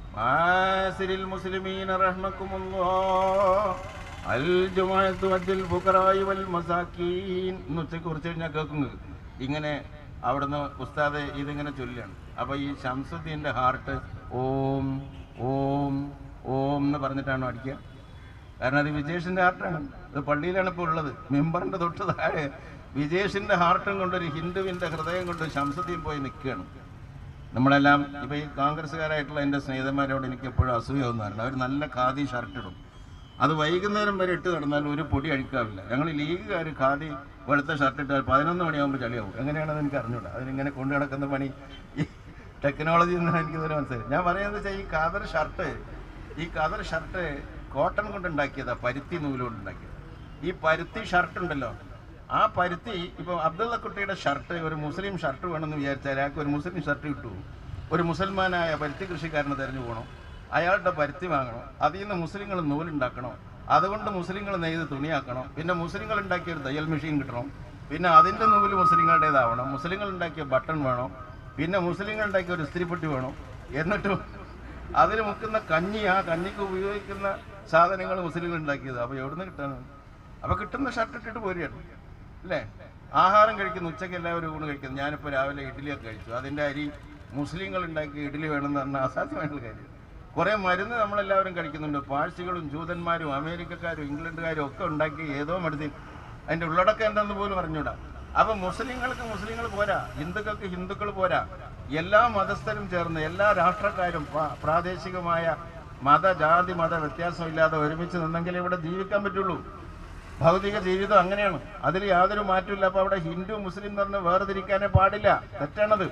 S1: ആസിരിൽ മുസ്ലിമീന റഹ്മക്കുമുല്ലാഹ് അൽ ജുമാഅത്തു വജ്ജൽ ഫുഖറായി വൽ മസാക്കീൻ എന്ന് ഉച്ചയ്ക്ക് കുറച്ച് കഴിഞ്ഞാൽ കേൾക്കുന്നത് ഇങ്ങനെ അവിടുന്ന് ഉസ്താദ് ഇതിങ്ങനെ ചൊല്ലുകയാണ് അപ്പോൾ ഈ ഷംസുദ്ദീൻ്റെ ഹാർട്ട് ഓം ഓം ഓം എന്ന് പറഞ്ഞിട്ടാണോ അടിക്കുക കാരണം അത് വിജേഷിൻ്റെ ഹാർട്ടാണ് അത് പള്ളിയിലാണ് ഇപ്പോൾ ഉള്ളത് മെമ്പറിൻ്റെ തൊട്ട് താഴെ വിജേഷിൻ്റെ ഹാർട്ടും കൊണ്ട് ഒരു ഹിന്ദുവിൻ്റെ ഹൃദയം കൊണ്ട് ഷംസുദ്ദീൻ പോയി നിൽക്കുകയാണ് നമ്മളെല്ലാം ഇപ്പോൾ ഈ കോൺഗ്രസ്സുകാരായിട്ടുള്ള എൻ്റെ സ്നേഹിതന്മാരോട് എനിക്ക് എപ്പോഴും അസൂയ തോന്നാറുണ്ട് അവർ നല്ല ഖാദി ഷർട്ട് ഇടും അത് വൈകുന്നേരം വരെ ഇട്ട് നടന്നാൽ ഒരു പൊടി അഴിക്കാവില്ല ഞങ്ങൾ ലീഗുകാർ ഖാദി വെളുത്ത ഷർട്ട് ഇട്ടാൽ പതിനൊന്ന് മണിയാകുമ്പോൾ ചളിയാവും എങ്ങനെയാണെന്ന് എനിക്ക് അറിഞ്ഞൂടാ അതിനിങ്ങനെ കൊണ്ടു നടക്കുന്ന പണി ഈ ടെക്നോളജി എന്ന് എനിക്ക് ഇതുവരെ മനസ്സിലായി ഞാൻ പറയുന്നത് വെച്ചാൽ ഈ കതർ ഷർട്ട് ഈ കതർ ഷർട്ട് കോട്ടൺ കൊണ്ട് ഉണ്ടാക്കിയതാ പരുത്തി നൂലുകൊണ്ട് ഉണ്ടാക്കിയത് ഈ പരുത്തി ഷർട്ട് ഉണ്ടല്ലോ ആ പരുത്തി ഇപ്പോൾ അബ്ദുള്ള കുട്ടിയുടെ ഷർട്ട് ഒരു മുസ്ലിം ഷർട്ട് വേണമെന്ന് വിചാരിച്ചാൽ അയാൾക്ക് ഒരു മുസ്ലിം ഷർട്ട് കിട്ടുമോ ഒരു മുസൽമാനായ പരുത്തി കൃഷിക്കാരനെ തിരഞ്ഞു പോകണം അയാളുടെ പരുത്തി വാങ്ങണം അതിൽ നിന്ന് മുസ്ലിങ്ങൾ നൂലുണ്ടാക്കണം അതുകൊണ്ട് മുസ്ലിങ്ങൾ നെയ്ത് തുണിയാക്കണം പിന്നെ മുസ്ലിങ്ങൾ ഉണ്ടാക്കിയ ഒരു തയ്യൽ മെഷീൻ കിട്ടണം പിന്നെ അതിൻ്റെ നൂല് മുസ്ലിങ്ങളുടേതാവണം മുസ്ലിങ്ങൾ ഉണ്ടാക്കിയ ബട്ടൺ വേണം പിന്നെ മുസ്ലിങ്ങൾ ഉണ്ടാക്കിയ ഒരു ഇസ്തിരിപ്പെട്ടി വേണം എന്നിട്ടും അതിൽ മുക്കുന്ന കഞ്ഞി ആ കഞ്ഞിക്ക് ഉപയോഗിക്കുന്ന സാധനങ്ങൾ മുസ്ലിങ്ങൾ ഉണ്ടാക്കിയത് അപ്പോൾ എവിടുന്ന് കിട്ടാനാണ് അപ്പോൾ കിട്ടുന്ന ഷർട്ട് ഇട്ടിട്ട് പോരുകയാണ് അല്ലേ ആഹാരം കഴിക്കുന്ന ഉച്ചയ്ക്ക് എല്ലാവരും ഊണ് കഴിക്കുന്നു ഞാനിപ്പോൾ രാവിലെ ഇഡ്ഡലിയൊക്കെ കഴിച്ചു അതിൻ്റെ അരി മുസ്ലിങ്ങൾ ഉണ്ടാക്കിയ ഇഡ്ഡലി വേണമെന്ന് പറഞ്ഞാൽ അസാധ്യമായിട്ടുള്ള കാര്യം കുറേ മരുന്ന് നമ്മളെല്ലാവരും കഴിക്കുന്നുണ്ട് പാഴ്സികളും ജൂതന്മാരും അമേരിക്കക്കാരും ഇംഗ്ലണ്ടുകാരും ഒക്കെ ഉണ്ടാക്കി ഏതോ മരുന്നിൽ അതിൻ്റെ ഉള്ളടക്കം എന്താണെന്ന് പോലും അറിഞ്ഞൂടാ അപ്പം മുസ്ലിങ്ങൾക്ക് മുസ്ലിങ്ങൾ പോരാ ഹിന്ദുക്കൾക്ക് ഹിന്ദുക്കൾ പോരാ എല്ലാ മതസ്ഥരും ചേർന്ന് എല്ലാ രാഷ്ട്രക്കാരും പ്രാ- പ്രാദേശികമായ മത ജാതി മത വ്യത്യാസമില്ലാതെ ഒരുമിച്ച് നിന്നെങ്കിൽ ഇവിടെ ജീവിക്കാൻ പറ്റുള്ളൂ ഭൗതിക ജീവിതം അങ്ങനെയാണ് അതിൽ യാതൊരു മാറ്റമില്ല അപ്പോൾ അവിടെ ഹിന്ദു മുസ്ലിം എന്ന് പറഞ്ഞ് വേർതിരിക്കാനേ പാടില്ല തെറ്റാണത്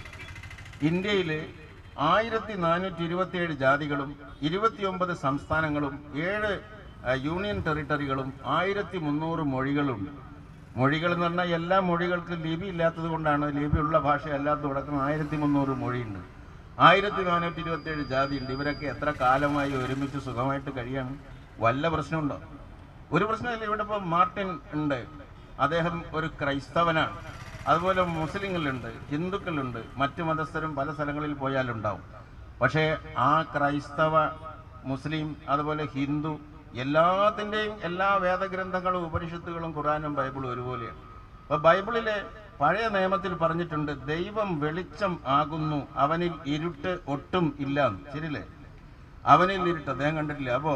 S1: ഇന്ത്യയിൽ ആയിരത്തി നാനൂറ്റി ഇരുപത്തിയേഴ് ജാതികളും ഇരുപത്തിയൊമ്പത് സംസ്ഥാനങ്ങളും ഏഴ് ആ, യൂണിയൻ ടെറിട്ടറികളും ആയിരത്തി മുന്നൂറ് മൊഴികളുണ്ട് മൊഴികൾ എന്ന് പറഞ്ഞാൽ എല്ലാ മൊഴികൾക്കും ലിപി ഇല്ലാത്തത് കൊണ്ടാണ് ലിപിയുള്ള ഭാഷ അല്ലാത്ത തുടക്കം ആയിരത്തി മുന്നൂറ് മൊഴിയുണ്ട് ആയിരത്തി നാനൂറ്റി ഇരുപത്തിയേഴ് ജാതിയുണ്ട് ഇവരൊക്കെ എത്ര കാലമായി ഒരുമിച്ച് സുഖമായിട്ട് കഴിയാണ് വല്ല പ്രശ്നമുണ്ടോ ഒരു പ്രശ്നമില്ല ഇവിടെ ഇപ്പോൾ മാർട്ടിൻ ഉണ്ട് അദ്ദേഹം ഒരു ക്രൈസ്തവനാണ് അതുപോലെ മുസ്ലിങ്ങളുണ്ട് ഹിന്ദുക്കളുണ്ട് മറ്റു മതസ്ഥരും പല സ്ഥലങ്ങളിൽ പോയാലുണ്ടാവും പക്ഷേ ആ ക്രൈസ്തവ മുസ്ലിം അതുപോലെ ഹിന്ദു എല്ലാത്തിൻ്റെയും എല്ലാ വേദഗ്രന്ഥങ്ങളും ഉപനിഷത്തുകളും ഖുറാനും ബൈബിളും ഒരുപോലെയാണ് അപ്പോൾ ബൈബിളിലെ പഴയ നിയമത്തിൽ പറഞ്ഞിട്ടുണ്ട് ദൈവം വെളിച്ചം ആകുന്നു അവനിൽ ഇരുട്ട് ഒട്ടും ഇല്ല എന്ന്. ശരിയല്ലേ അവനിൽ ഇരുട്ട് അദ്ദേഹം കണ്ടിട്ടില്ല അപ്പോൾ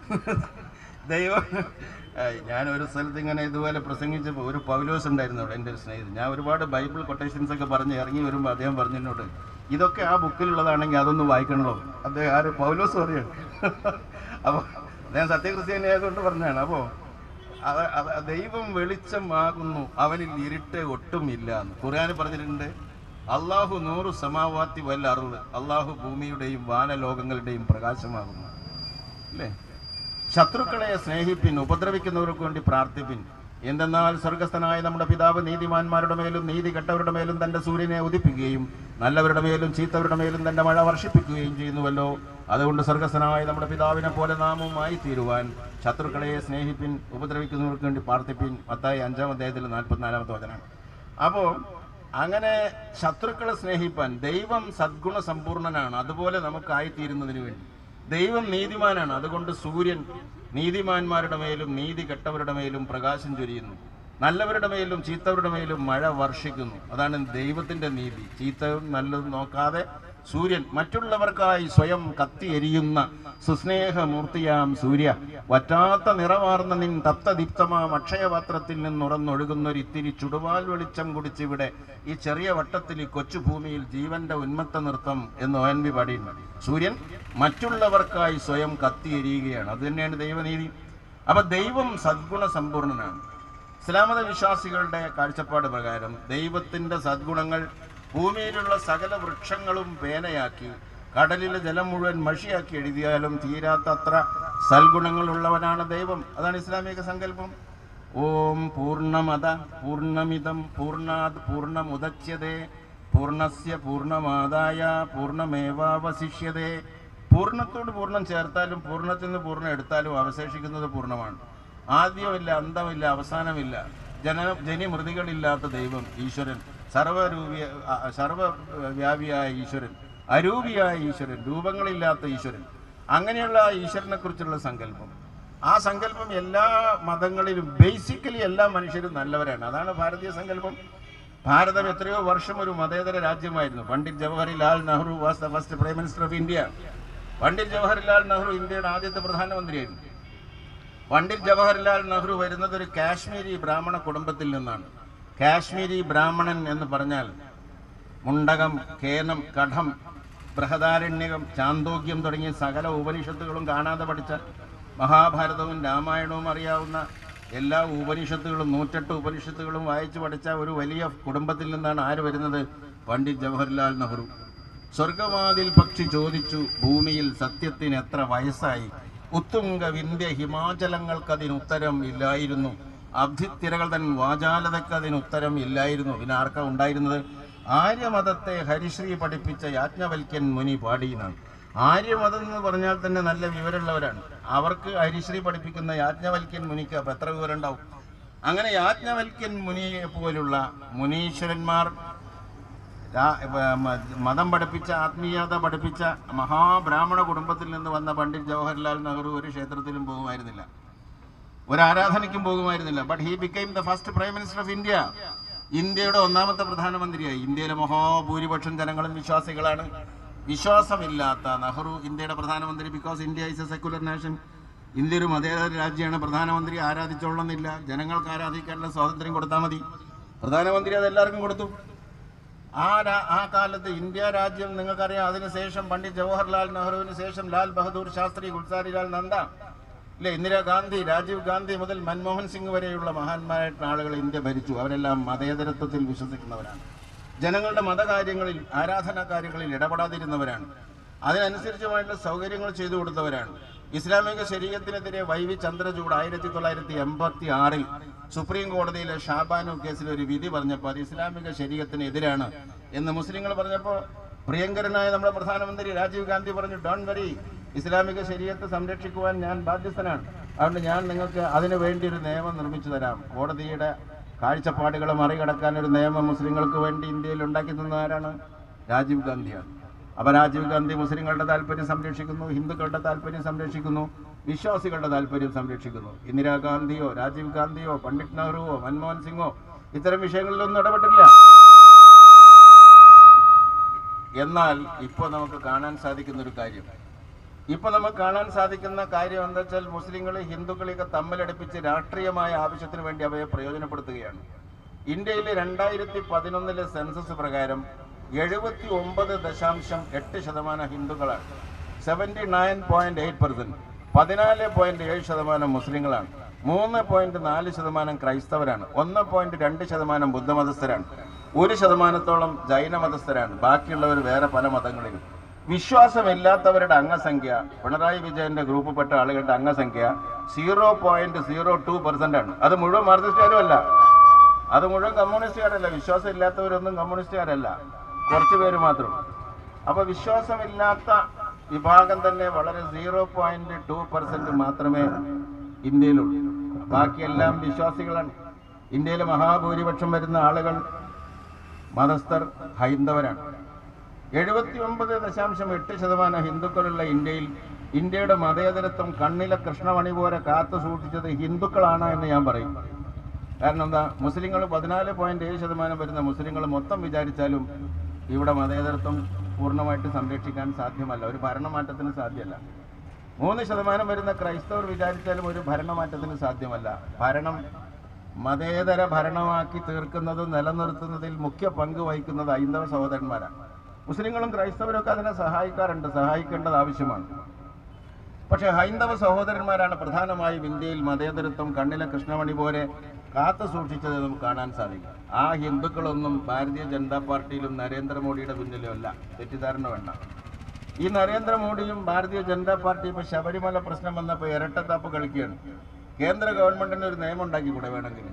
S1: ദൈവം ഏയ് ഞാൻ ഒരു സ്ഥലത്ത് ഇങ്ങനെ ഇതുപോലെ പ്രസംഗിച്ചപ്പോൾ ഒരു പൗലോസ് ഉണ്ടായിരുന്നു അവിടെ എൻ്റെ ഒരു സ്നേഹിതൻ ഞാൻ ഒരുപാട് ബൈബിൾ കൊട്ടേഷൻസ് ഒക്കെ പറഞ്ഞ് ഇറങ്ങി വരുമ്പോൾ അദ്ദേഹം പറഞ്ഞു എന്നോട് ഇതൊക്കെ ആ ബുക്കിലുള്ളതാണെങ്കിൽ അതൊന്ന് വായിക്കണല്ലോ അദ്ദേഹം ആര് പൗലോസ് പറയാണ് അപ്പോൾ അദ്ദേഹം സത്യക്രിസ്ത്യാനിയായതുകൊണ്ട് പറഞ്ഞതാണ് അപ്പോൾ അവ- അവ- ദൈവം വെളിച്ചമാകുന്നു അവനിൽ ഇരുട്ട് ഒട്ടുമില്ല എന്ന് ഖുർആന് പറഞ്ഞിട്ടുണ്ട് അള്ളാഹു നൂറ് സമാവാത്തി വല്ല അറിവ് അള്ളാഹു ഭൂമിയുടെയും വാനലോകങ്ങളുടെയും പ്രകാശമാകുന്നു അല്ലേ ശത്രുക്കളെ സ്നേഹിപ്പിൻ ഉപദ്രവിക്കുന്നവർക്ക് വേണ്ടി പ്രാർത്ഥിപ്പിൻ എന്തെന്നാൽ സ്വർഗസ്ഥനായ നമ്മുടെ പിതാവ് നീതിമാന്മാരുടെ മേലും നീതി കെട്ടവരുടെ മേലും തന്റെ സൂര്യനെ ഉദിപ്പിക്കുകയും നല്ലവരുടെ മേലും ചീത്തവരുടെ മേലും തന്റെ മഴ വർഷിപ്പിക്കുകയും ചെയ്യുന്നുവല്ലോ അതുകൊണ്ട് സ്വർഗസ്ഥനായ നമ്മുടെ പിതാവിനെ പോലെ നാമുമായി തീരുവാൻ ശത്രുക്കളെ സ്നേഹിപ്പിൻ ഉപദ്രവിക്കുന്നവർക്ക് വേണ്ടി പ്രാർത്ഥിപ്പിൻ മത്തായി അഞ്ചാം അധ്യായത്തിൽ നാൽപ്പത്തിനാലാമത്തെ വചനാണ് അപ്പോൾ അങ്ങനെ ശത്രുക്കളെ സ്നേഹിപ്പാൻ ദൈവം സദ്ഗുണ സമ്പൂർണനാണ് അതുപോലെ നമുക്കായിത്തീരുന്നതിന് വേണ്ടി ദൈവം നീതിമാനാണ് അതുകൊണ്ട് സൂര്യൻ നീതിമാന്മാരുടെ മേലും നീതി കെട്ടവരുടെ മേലും പ്രകാശം ചൊരിയുന്നു നല്ലവരുടെ മേലും ചീത്തവരുടെ മേലും മഴ വർഷിക്കുന്നു അതാണ് ദൈവത്തിന്റെ നീതി ചീത്തയും നല്ലതും നോക്കാതെ സൂര്യൻ മറ്റുള്ളവർക്കായി സ്വയം കത്തി എരിയുന്ന സുസ്നേഹമൂർത്തിയാം സൂര്യ വറ്റാത്ത നിറമാർന്ന നിൻ തപ്തദീപ്തമാം അക്ഷയപാത്രത്തിൽ നിന്നുറന്നൊഴുകുന്ന ഒരു ഇത്തിരി ചുടുവാൽ വെളിച്ചം കുടിച്ചിവിടെ ഈ ചെറിയ വട്ടത്തിൽ ഈ കൊച്ചു ഭൂമിയിൽ ജീവന്റെ ഉന്മത്ത നൃത്തം എന്ന് ഒ എൻ വി പാടിയിട്ടുണ്ട് സൂര്യൻ മറ്റുള്ളവർക്കായി സ്വയം കത്തി എരിയുകയാണ് അത് തന്നെയാണ് ദൈവനീതി അപ്പൊ ദൈവം സദ്ഗുണ സമ്പൂർണനാണ് ഇസ്ലാമത വിശ്വാസികളുടെ കാഴ്ചപ്പാട് പ്രകാരം ദൈവത്തിന്റെ സദ്ഗുണങ്ങൾ ഭൂമിയിലുള്ള സകല വൃക്ഷങ്ങളും പേനയാക്കി കടലിലെ ജലം മുഴുവൻ മഷിയാക്കി എഴുതിയാലും തീരാത്തത്ര സൽഗുണങ്ങളുള്ളവനാണ് ദൈവം അതാണ് ഇസ്ലാമിക സങ്കല്പം ഓം പൂർണ്ണമത പൂർണ്ണമിതം പൂർണ്ണാത് പൂർണ്ണമുദച്യതേ പൂർണ്ണസ്യ പൂർണ്ണമാതായ പൂർണ്ണമേവാവശിഷ്യതേ പൂർണ്ണത്തോട് പൂർണ്ണം ചേർത്താലും പൂർണ്ണത്തിൽ നിന്ന് പൂർണ്ണം എടുത്താലും അവശേഷിക്കുന്നത് പൂർണ്ണമാണ് ആദ്യമില്ല അന്തമില്ല അവസാനമില്ല ജന ജനിമൃതികളില്ലാത്ത ദൈവം ഈശ്വരൻ സർവരൂപിയ അ- സർവവ്യാപിയായ ഈശ്വരൻ അരൂപിയായ ഈശ്വരൻ രൂപങ്ങളില്ലാത്ത ഈശ്വരൻ അങ്ങനെയുള്ള ആ ഈശ്വരനെ കുറിച്ചുള്ള സങ്കല്പം ആ സങ്കല്പം എല്ലാ മതങ്ങളിലും ബേസിക്കലി എല്ലാ മനുഷ്യരും നല്ലവരാണ് അതാണ് ഭാരതീയ സങ്കല്പം ഭാരതം എത്രയോ വർഷം ഒരു മതേതര രാജ്യമായിരുന്നു Pandit Jawaharlal Nehru was the first prime minister of India Pandit Jawaharlal Nehru ഇന്ത്യയുടെ ആദ്യത്തെ പ്രധാനമന്ത്രിയായിരുന്നു പണ്ഡിറ്റ് ജവഹർലാൽ നെഹ്റു വരുന്നത് ഒരു കാശ്മീരി ബ്രാഹ്മണ കുടുംബത്തിൽ നിന്നാണ് കാശ്മീരി ബ്രാഹ്മണൻ എന്ന് പറഞ്ഞാൽ മുണ്ടകം കേനം കഠം ബൃഹദാരണ്യകം ചാന്തോക്യം തുടങ്ങിയ സകല ഉപനിഷത്തുകളും കാണാതെ പഠിച്ച മഹാഭാരതവും രാമായണവും അറിയാവുന്ന എല്ലാ ഉപനിഷത്തുകളും നൂറ്റെട്ട് ഉപനിഷത്തുകളും വായിച്ചു പഠിച്ച ഒരു വലിയ കുടുംബത്തിൽ നിന്നാണ് ആര് വരുന്നത് പണ്ഡിറ്റ് ജവഹർലാൽ നെഹ്റു സ്വർഗവാതിൽ പക്ഷി ചോദിച്ചു ഭൂമിയിൽ സത്യത്തിന് എത്ര വയസ്സായി ഉത്തുംഗ വിന്ധ്യ ഹിമാചലങ്ങൾക്ക് അതിന് ഉത്തരം ഇല്ലായിരുന്നു അബ്ധിത്തിരകൾ തൻ വാചാലതയ്ക്ക് അതിന് ഉത്തരം ഇല്ലായിരുന്നു പിന്നെ ആർക്കാ ഉണ്ടായിരുന്നത് ആര്യമതത്തെ ഹരിശ്രീ പഠിപ്പിച്ച യാജ്ഞവൽക്യൻ മുനി പാടിയെന്നാണ് ആര്യമതം എന്ന് പറഞ്ഞാൽ തന്നെ നല്ല വിവരമുള്ളവരാണ് അവർക്ക് ഹരിശ്രീ പഠിപ്പിക്കുന്ന യാജ്ഞവൽക്യൻ മുനിക്ക് അപ്പം എത്ര വിവരം ഉണ്ടാവും അങ്ങനെ യാജ്ഞവൽക്യൻ മുനിയെ പോലുള്ള മുനീശ്വരന്മാർ രാ- ഇപ്പ- മ- മതം പഠിപ്പിച്ച ആത്മീയത പഠിപ്പിച്ച മഹാബ്രാഹ്മണ കുടുംബത്തിൽ നിന്ന് വന്ന പണ്ഡിറ്റ് ജവഹർലാൽ നെഹ്റു ഒരു ക്ഷേത്രത്തിലും പോകുമായിരുന്നില്ല ഒരു ആരാധനയ്ക്കും പോകുമായിരുന്നില്ല but he became the first prime minister of India ഇന്ത്യയുടെ ഒന്നാമത്തെ പ്രധാനമന്ത്രിയായി ഇന്ത്യയിലെ മഹാഭൂരിപക്ഷം ജനങ്ങളും വിശ്വാസികളാണ് വിശ്വാസമില്ലാത്ത നെഹ്റു ഇന്ത്യയുടെ പ്രധാനമന്ത്രി because India is a secular nation India ഒരു മതേതര രാജ്യമാണ് പ്രധാനമന്ത്രി ആരാധിച്ചോളണമെന്നില്ല ജനങ്ങൾക്ക് ആരാധിക്കാനുള്ള സ്വാതന്ത്ര്യം കൊടുത്താൽ മതി പ്രധാനമന്ത്രി അത് എല്ലാവർക്കും കൊടുത്തു ആ രാ- ആ കാലത്ത് ഇന്ത്യ രാജ്യം നിങ്ങൾക്കറിയാം അതിനുശേഷം പണ്ഡിറ്റ് ജവഹർലാൽ നെഹ്റുവിന് ശേഷം ലാൽ ബഹദൂർ ശാസ്ത്രി ഗുൽസാരിലാൽ നന്ദ ഇല്ലേ ഇന്ദിരാഗാന്ധി രാജീവ് ഗാന്ധി മുതൽ മൻമോഹൻ സിംഗ് വരെയുള്ള മഹാന്മാരായിട്ടുള്ള ആളുകൾ ഇന്ത്യ ഭരിച്ചു അവരെല്ലാം മതേതരത്വത്തിൽ വിശ്വസിക്കുന്നവരാണ് ജനങ്ങളുടെ മതകാര്യങ്ങളിൽ ആരാധനാ കാര്യങ്ങളിൽ ഇടപെടാതിരുന്നവരാണ് അതിനനുസരിച്ചുമായിട്ടുള്ള സൗകര്യങ്ങൾ ചെയ്തു കൊടുത്തവരാണ് ഇസ്ലാമിക ശരീരത്തിനെതിരെ വൈ വി ചന്ദ്രചൂഡ് ആയിരത്തി തൊള്ളായിരത്തി എൺപത്തി ആറിൽ സുപ്രീം കോടതിയിലെ ഷാബാനു കേസിൽ ഒരു വിധി പറഞ്ഞപ്പോൾ അത് ഇസ്ലാമിക ശരീരത്തിന് എതിരാണ് എന്ന് മുസ്ലിങ്ങൾ പറഞ്ഞപ്പോൾ പ്രിയങ്കരനായ നമ്മുടെ പ്രധാനമന്ത്രി രാജീവ് ഗാന്ധി പറഞ്ഞു ഡോൺ വരി ഇസ്ലാമിക ശരീരത്തെ സംരക്ഷിക്കുവാൻ ഞാൻ ബാധ്യസ്ഥനാണ് അതുകൊണ്ട് ഞാൻ നിങ്ങൾക്ക് അതിനു വേണ്ടി ഒരു നിയമം നിർമ്മിച്ചു തരാം കോടതിയുടെ കാഴ്ചപ്പാടുകൾ മറികടക്കാൻ ഒരു നിയമം മുസ്ലിങ്ങൾക്ക് വേണ്ടി ഇന്ത്യയിൽ ഉണ്ടാക്കി തന്ന ആരാണ് രാജീവ് ഗാന്ധിയാണ് അപ്പൊ രാജീവ് ഗാന്ധി മുസ്ലിങ്ങളുടെ താല്പര്യം സംരക്ഷിക്കുന്നു ഹിന്ദുക്കളുടെ താല്പര്യം സംരക്ഷിക്കുന്നു വിശ്വാസികളുടെ താല്പര്യം സംരക്ഷിക്കുന്നു ഇന്ദിരാഗാന്ധിയോ രാജീവ് ഗാന്ധിയോ പണ്ഡിറ്റ് നെഹ്റുവോ മൻമോഹൻ സിംഗോ ഇത്തരം വിഷയങ്ങളിലൊന്നും ഇടപെട്ടില്ല എന്നാൽ ഇപ്പോൾ നമുക്ക് കാണാൻ സാധിക്കുന്ന ഒരു കാര്യം ഇപ്പൊ നമുക്ക് കാണാൻ സാധിക്കുന്ന കാര്യം എന്താ വെച്ചാൽ മുസ്ലിങ്ങൾ ഹിന്ദുക്കളെയൊക്കെ തമ്മിലടുപ്പിച്ച് രാഷ്ട്രീയമായ ആവശ്യത്തിന് വേണ്ടി അവയെ പ്രയോജനപ്പെടുത്തുകയാണ് ഇന്ത്യയിൽ രണ്ടായിരത്തി പതിനൊന്നിലെ സെൻസസ് പ്രകാരം എഴുപത്തി ഒമ്പത് ദശാംശം എട്ട് ശതമാനം ഹിന്ദുക്കളാണ് seventy nine point eight percent പതിനാല് പോയിന്റ് ഏഴ് ശതമാനം മുസ്ലിങ്ങളാണ് മൂന്ന് പോയിന്റ് നാല് ശതമാനം ക്രൈസ്തവരാണ് ഒന്ന് പോയിന്റ് രണ്ട് ശതമാനം ബുദ്ധമതസ്ഥരാണ് ഒരു ശതമാനത്തോളം ജൈന മതസ്ഥരാണ് ബാക്കിയുള്ളവർ വേറെ പല മതങ്ങളിലും വിശ്വാസമില്ലാത്തവരുടെ അംഗസംഖ്യ പിണറായി വിജയന്റെ ഗ്രൂപ്പിൽപ്പെട്ട ആളുകളുടെ അംഗസംഖ്യ zero point zero two percent ആണ് അത് മുഴുവൻ മാർക്സിസ്റ്റുകാരും അല്ല അത് മുഴുവൻ കമ്മ്യൂണിസ്റ്റുകാരല്ല വിശ്വാസം ഇല്ലാത്തവരൊന്നും കമ്മ്യൂണിസ്റ്റുകാരല്ല കുറച്ച് പേര് മാത്രം അപ്പൊ വിശ്വാസമില്ലാത്ത വിഭാഗം തന്നെ വളരെ സീറോ പോയിന്റ് ടു പെർസെന്റ് മാത്രമേ ഇന്ത്യയിലുള്ളൂ ബാക്കിയെല്ലാം വിശ്വാസികളാണ് ഇന്ത്യയിലെ മഹാഭൂരിപക്ഷം വരുന്ന ആളുകൾ മതസ്ഥർ ഹൈന്ദവരാണ് എഴുപത്തി ഒമ്പത് ദശാംശം എട്ട് ശതമാനം ഹിന്ദുക്കളുള്ള ഇന്ത്യയിൽ ഇന്ത്യയുടെ മതേതരത്വം കണ്ണിലെ കൃഷ്ണമണി പോലെ കാത്തു സൂക്ഷിച്ചത് ഹിന്ദുക്കളാണ് എന്ന് ഞാൻ പറയും കാരണം എന്താ മുസ്ലിങ്ങൾ പതിനാല് പോയിന്റ് ഏഴ് ശതമാനം വരുന്ന മുസ്ലിങ്ങൾ മൊത്തം വിചാരിച്ചാലും ഇവിടെ മതേതരത്വം പൂർണ്ണമായിട്ട് സംരക്ഷിക്കാൻ സാധ്യമല്ല ഒരു ഭരണമാറ്റത്തിന് സാധ്യമല്ല മൂന്ന് ശതമാനം വരുന്ന ക്രൈസ്തവർ വിചാരിച്ചാലും ഒരു ഭരണമാറ്റത്തിന് സാധ്യമല്ല ഭരണം മതേതര ഭരണമാക്കി തീർക്കുന്നതും നിലനിർത്തുന്നതിൽ മുഖ്യ പങ്ക് വഹിക്കുന്നത് ഹൈന്ദവ സഹോദരന്മാരാണ് മുസ്ലിങ്ങളും ക്രൈസ്തവരൊക്കെ അതിനെ സഹായിക്കാറുണ്ട് സഹായിക്കേണ്ടത് ആവശ്യമാണ് പക്ഷേ ഹൈന്ദവ സഹോദരന്മാരാണ് പ്രധാനമായും ഇന്ത്യയിൽ മതേതരത്വം കണ്ണിലെ കൃഷ്ണമണി പോലെ കാത്തു സൂക്ഷിച്ചത് നമുക്ക് കാണാൻ സാധിക്കും ആ ഹിന്ദുക്കളൊന്നും ഭാരതീയ ജനതാ പാർട്ടിയിലും നരേന്ദ്രമോദിയുടെ പിന്നിലും അല്ല തെറ്റിദ്ധാരണ വേണ്ട ഈ നരേന്ദ്രമോദിയും ഭാരതീയ ജനതാ പാർട്ടി ഇപ്പൊ ശബരിമല പ്രശ്നം വന്നപ്പോൾ ഇരട്ടത്താപ്പ് കളിക്കുകയാണ് കേന്ദ്ര ഗവൺമെന്റിന് ഒരു നിയമം ഉണ്ടാക്കി കൂടെ വേണമെങ്കിൽ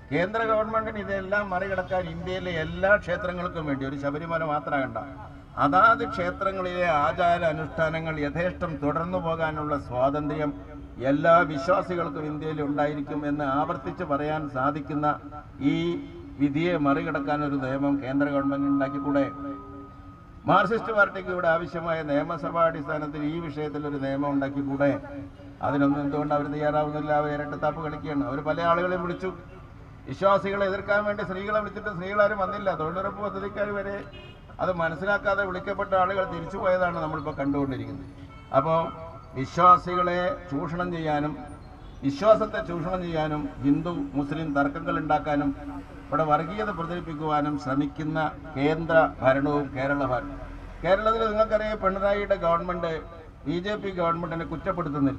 S1: കേന്ദ്ര ഗവൺമെന്റിന് ഇതെല്ലാം മറികടക്കാൻ ഇന്ത്യയിലെ എല്ലാ ക്ഷേത്രങ്ങൾക്കും വേണ്ടി ഒരു ശബരിമല മാത്രമാകണ്ട അതാത് ക്ഷേത്രങ്ങളിലെ ആചാര അനുഷ്ഠാനങ്ങൾ യഥേഷ്ടം തുടർന്നു പോകാനുള്ള സ്വാതന്ത്ര്യം എല്ലാ വിശ്വാസികൾക്കും ഇന്ത്യയിൽ ഉണ്ടായിരിക്കും എന്ന് ആവർത്തിച്ച് പറയാൻ സാധിക്കുന്ന ഈ വിധിയെ മറികടക്കാൻ ഒരു നിയമം കേന്ദ്ര ഗവൺമെന്റ് ഉണ്ടാക്കിക്കൂടെ മാർക്സിസ്റ്റ് പാർട്ടിക്ക് ഇവിടെ ആവശ്യമായ നിയമസഭാ അടിസ്ഥാനത്തിൽ ഈ വിഷയത്തിൽ ഒരു നിയമം ഉണ്ടാക്കിക്കൂടെ അതിനൊന്നും എന്തുകൊണ്ട് അവർ തയ്യാറാവുന്നില്ല അവർ ഇരട്ടത്താപ്പ് കളിക്കുകയാണ് അവർ പല ആളുകളെയും വിളിച്ചു വിശ്വാസികളെ എതിർക്കാൻ വേണ്ടി സ്ത്രീകളെ വിളിച്ചിട്ട് സ്ത്രീകളാരും വന്നില്ല തൊഴിലുറപ്പ് പദ്ധതിക്കാർ വരെ അത് മനസ്സിലാക്കാതെ വിളിക്കപ്പെട്ട ആളുകൾ തിരിച്ചു പോയതാണ് നമ്മളിപ്പോൾ കണ്ടുകൊണ്ടിരിക്കുന്നത് അപ്പോൾ വിശ്വാസികളെ ചൂഷണം ചെയ്യാനും വിശ്വാസത്തെ ചൂഷണം ചെയ്യാനും ഹിന്ദു മുസ്ലിം തർക്കങ്ങൾ ഉണ്ടാക്കാനും ഇവിടെ വർഗീയത പ്രചരിപ്പിക്കുവാനും ശ്രമിക്കുന്ന കേന്ദ്ര ഭരണവും കേരള ഭരണം കേരളത്തിൽ നിങ്ങൾക്കറിയാം പിണറായിയുടെ ഗവൺമെന്റ് ബി ജെ പി ഗവൺമെന്റിനെ കുറ്റപ്പെടുത്തുന്നില്ല